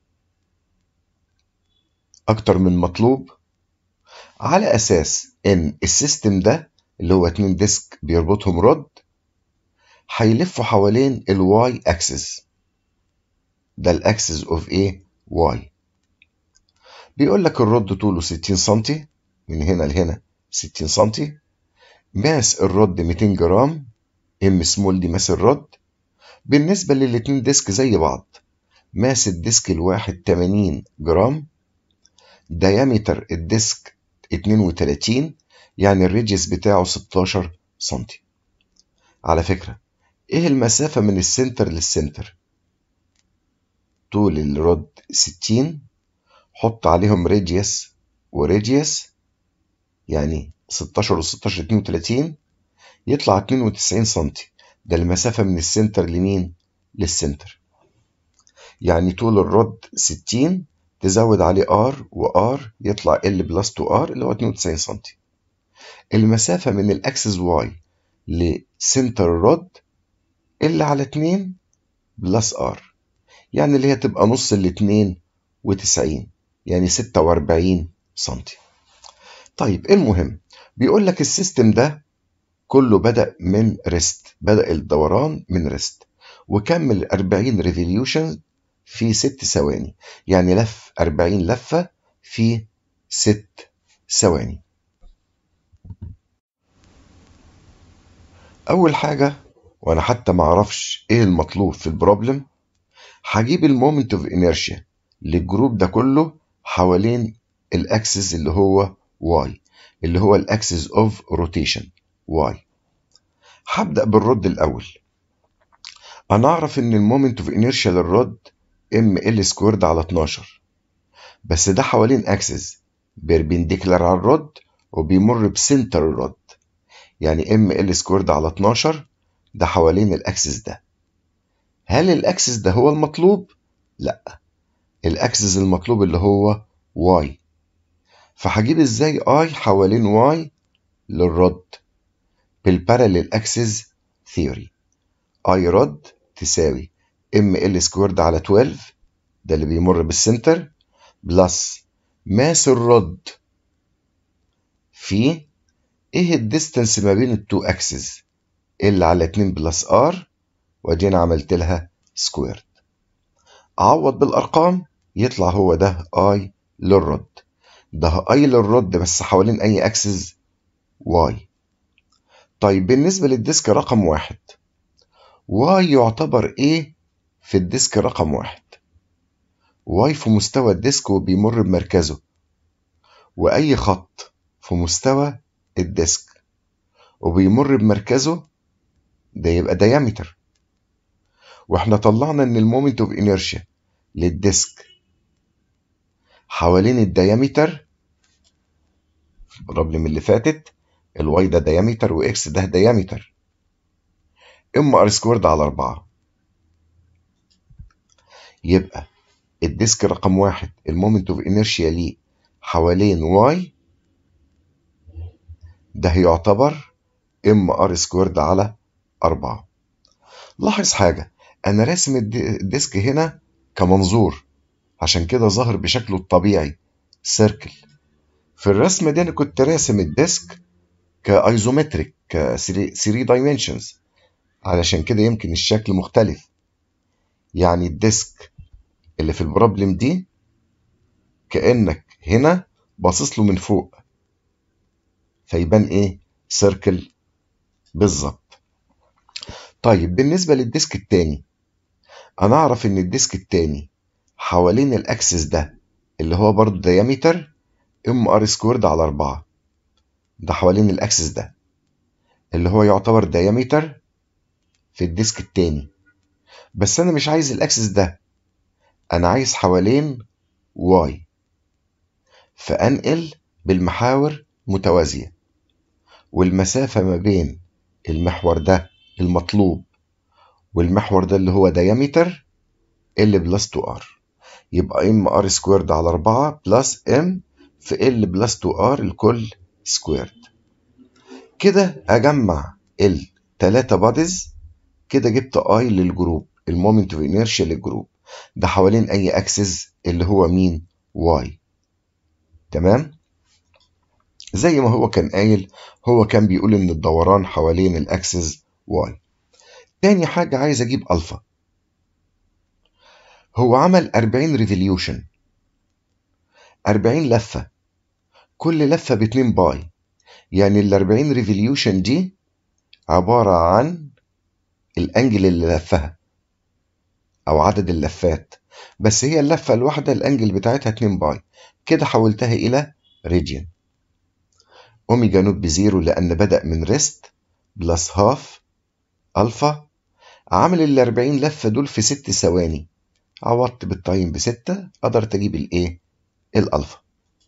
أكتر من مطلوب على أساس إن السيستم ده اللي هو اتنين ديسك بيربطهم رد هيلفوا حوالين الواي اكسس ده الاكسس اوف ايه واي بيقول لك الرد طوله 60 سنتي من هنا لهنا 60 سنتي ماس الرد 200 جرام ام سمول دي ماس الرد بالنسبة للاتنين ديسك زي بعض ماس الديسك الواحد 80 جرام ديامتر الديسك 32 يعني الريديوس بتاعه 16 سنتي على فكرة ايه المسافة من السنتر للسنتر طول الرد 60 حط عليهم ريديوس وريديوس يعني 16 و 16 32 يطلع 92 سنتي ده المسافة من السنتر لمين للسنتر يعني طول الرد 60 تزود عليه R و R يطلع L بلس 2R اللي هو 92 سنتي المسافة من الأكسس Y لسنتر الرد اللي على 2 بلس ار يعني اللي هي تبقى نص ال 92 يعني 46 سنتي طيب المهم بيقول لك السيستم ده كله بدأ من ريست بدأ الدوران من ريست وكمل 40 ريفوليوشن في 6 ثواني يعني لف 40 لفة في 6 ثواني أول حاجة وأنا حتى معرفش إيه المطلوب في البروبلم هجيب المومنت اوف انيرشيا للجروب ده كله حوالين الاكسس اللي هو واي اللي هو الاكسس اوف روتيشن واي هبدأ بالرد الأول أنا أعرف إن المومنت اوف انيرشيا للرد ام ال سكويرد على 12 بس ده حوالين اكسس بيربنديكولار على الرد وبيمر بسنتر الرد يعني ام ال سكويرد على 12 ده حوالين الاكسس ده هل الاكسس ده هو المطلوب؟ لا الاكسس المطلوب اللي هو واي فهجيب ازاي اي حوالين واي للرد بالباراليل اكسس ثيوري اي رد تساوي ام ال سكويرد على 12 ده اللي بيمر بالسنتر بلس ماس الرد في ايه الديستنس ما بين التو اكسس ال على 2 بلس ار وادينا عملت لها سكويرد اعوض بالارقام يطلع هو ده اي للرد ده اي للرد بس حوالين اي اكسس واي طيب بالنسبة للديسك رقم واحد واي يعتبر ايه في الديسك رقم واحد واي في مستوى الديسك وبيمر بمركزه واي خط في مستوى الديسك وبيمر بمركزه ده يبقى ديامتر واحنا طلعنا ان المومنت اوف انيرشيا للديسك حوالين الديامتر في البروبلم اللي فاتت الواي ده ديامتر واكس ده ديامتر ام ار سكويرد على 4 يبقى الديسك رقم واحد المومنت اوف انيرشيا ليه حوالين واي ده يعتبر ام ار سكويرد على 4 لاحظ حاجة أنا راسم الديسك هنا كمنظور عشان كده ظاهر بشكله الطبيعي سيركل في الرسمة دي أنا كنت راسم الديسك كايزومتريك ك 3 دايمنشنز علشان كده يمكن الشكل مختلف يعني الديسك اللي في البروبلم دي كأنك هنا باصص له من فوق فيبان ايه سيركل بالظبط طيب بالنسبة للديسك التاني انا اعرف ان الديسك التاني حوالين الاكسس ده اللي هو برضو ديامتر ام ار سكويرد على 4 ده حوالين الاكسس ده اللي هو يعتبر ديامتر في الديسك التاني بس انا مش عايز الاكسس ده انا عايز حوالين واي فانقل بالمحاور متوازية والمسافة ما بين المحور ده المطلوب والمحور ده اللي هو ديامتر ال بلس 2 ار يبقى ام ار سكويرد على 4 بلس ام في ال بلس 2 ار الكل سكويرد كده اجمع التلاتة باديز كده جبت اي للجروب المومنت اوف انيرشيا للجروب ده حوالين اي اكسس اللي هو مين واي تمام زي ما هو كان قايل هو كان بيقول ان الدوران حوالين الاكسس واي تاني حاجة عايز اجيب الفا هو عمل 40 ريفوليوشن 40 لفة كل لفة ب 2 باي يعني ال 40 ريفوليوشن دي عبارة عن الانجل اللي لفها او عدد اللفات بس هي اللفة الواحدة الانجل بتاعتها 2 باي كده حولتها الى ريديان اوميجا نوت بزيرو لان بدأ من ريست بلس هاف الفا عامل ال 40 لفة دول في 6 ثواني عوضت بالتايم بستة قدرت اجيب الايه الالفا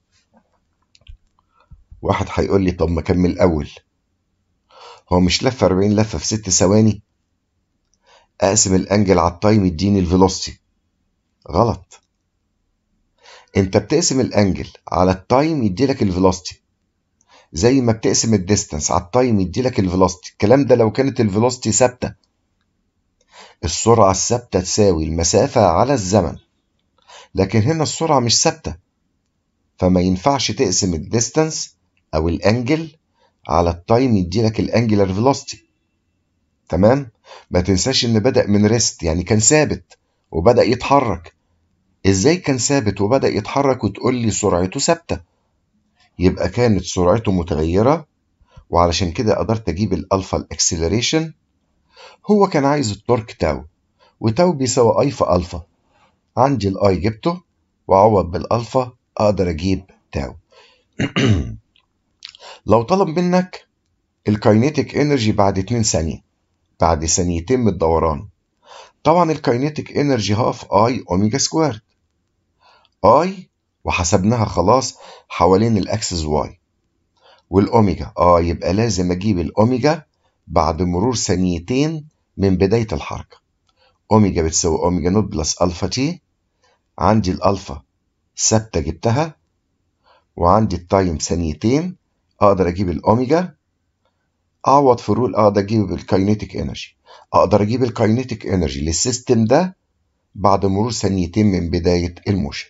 واحد هيقول لي طب ما كمل الاول هو مش لف 40 لفة في 6 ثواني اقسم الانجل على التايم يديني الفيلوسيتي غلط انت بتقسم الانجل على التايم يديلك الفيلوسيتي زي ما بتقسم الديستانس على التايم يديلك الفيلوسيتي الكلام ده لو كانت الفيلوسيتي ثابته السرعه الثابته تساوي المسافه على الزمن لكن هنا السرعه مش ثابته فما ينفعش تقسم الديستانس او الانجل على التايم يديلك الانجلر فيلوسيتي تمام ما تنساش ان بدا من ريست يعني كان ثابت وبدا يتحرك ازاي كان ثابت وبدا يتحرك وتقول لي سرعته ثابته يبقى كانت سرعته متغيره وعلشان كده قدرت اجيب الالفا الاكسلريشن هو كان عايز التورك تاو وتاو بيساوي اي في الفا عندي الاي جبته واعوض بالالفا اقدر اجيب تاو لو طلب منك الكاينيتيك انرجي بعد 2 ثانيه بعد ثانيتين من الدوران طبعا الكاينيتيك انرجي هاف اي اوميجا سكويرد اي وحسبناها خلاص حوالين الاكسس واي والاوميجا اه يبقى لازم اجيب الاوميجا بعد مرور ثانيتين من بدايه الحركه اوميجا بتساوي اوميجا نوت بلس الفا تي عندي الالفا ثابته جبتها وعندي التايم ثانيتين اقدر اجيب الاوميجا اعوض في رول اقدر اجيب الكاينيتيك انرجي اقدر اجيب الكاينيتيك انرجي للسيستم ده بعد مرور ثانيتين من بدايه الموشن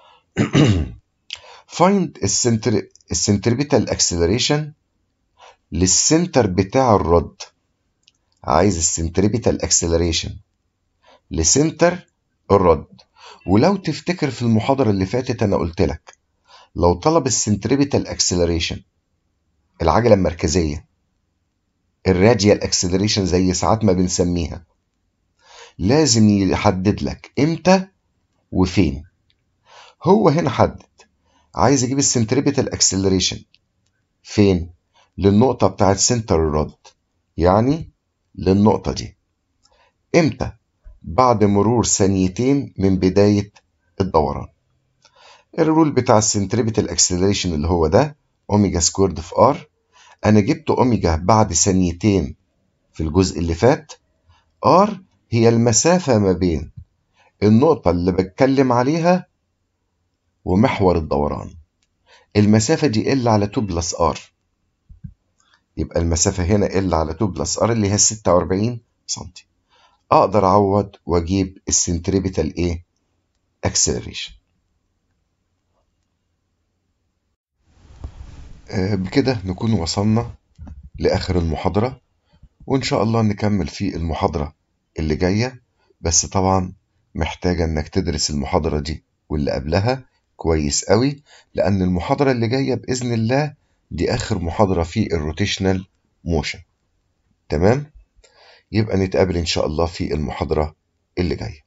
find السنتر السنتربيتال اكسلريشن للسنتر بتاع الرد عايز السنتربيتال اكسلريشن لسنتر الرد ولو تفتكر في المحاضرة اللي فاتت أنا قلت لك لو طلب السنتربيتال اكسلريشن العجلة المركزية الراديال اكسلريشن زي ساعات ما بنسميها لازم يحدد لك امتى وفين هو هنا حدد عايز اجيب السنتربيتال اكسلريشن فين للنقطة بتاعت سنتر الرد يعني للنقطة دي امتى بعد مرور ثانيتين من بداية الدوران الرول بتاع السنتربيتال اكسلريشن اللي هو ده اوميجا سكويرد في ار انا جبت اوميجا بعد ثانيتين في الجزء اللي فات ار هي المسافة ما بين النقطة اللي بتكلم عليها ومحور الدوران المسافة دي ال على 2 بلس ار يبقى المسافة هنا ال على 2 بلس ار اللي هي 46 سنتي اقدر اعوض واجيب السنتريبيتال ايه اكسلريشن آه بكده نكون وصلنا لاخر المحاضرة وان شاء الله نكمل في المحاضرة اللي جاية بس طبعا محتاجة انك تدرس المحاضرة دي واللي قبلها كويس قوي لان المحاضرة اللي جاية باذن الله دي اخر محاضرة في الروتيشنال موشن تمام يبقى نتقابل ان شاء الله في المحاضرة اللي جايه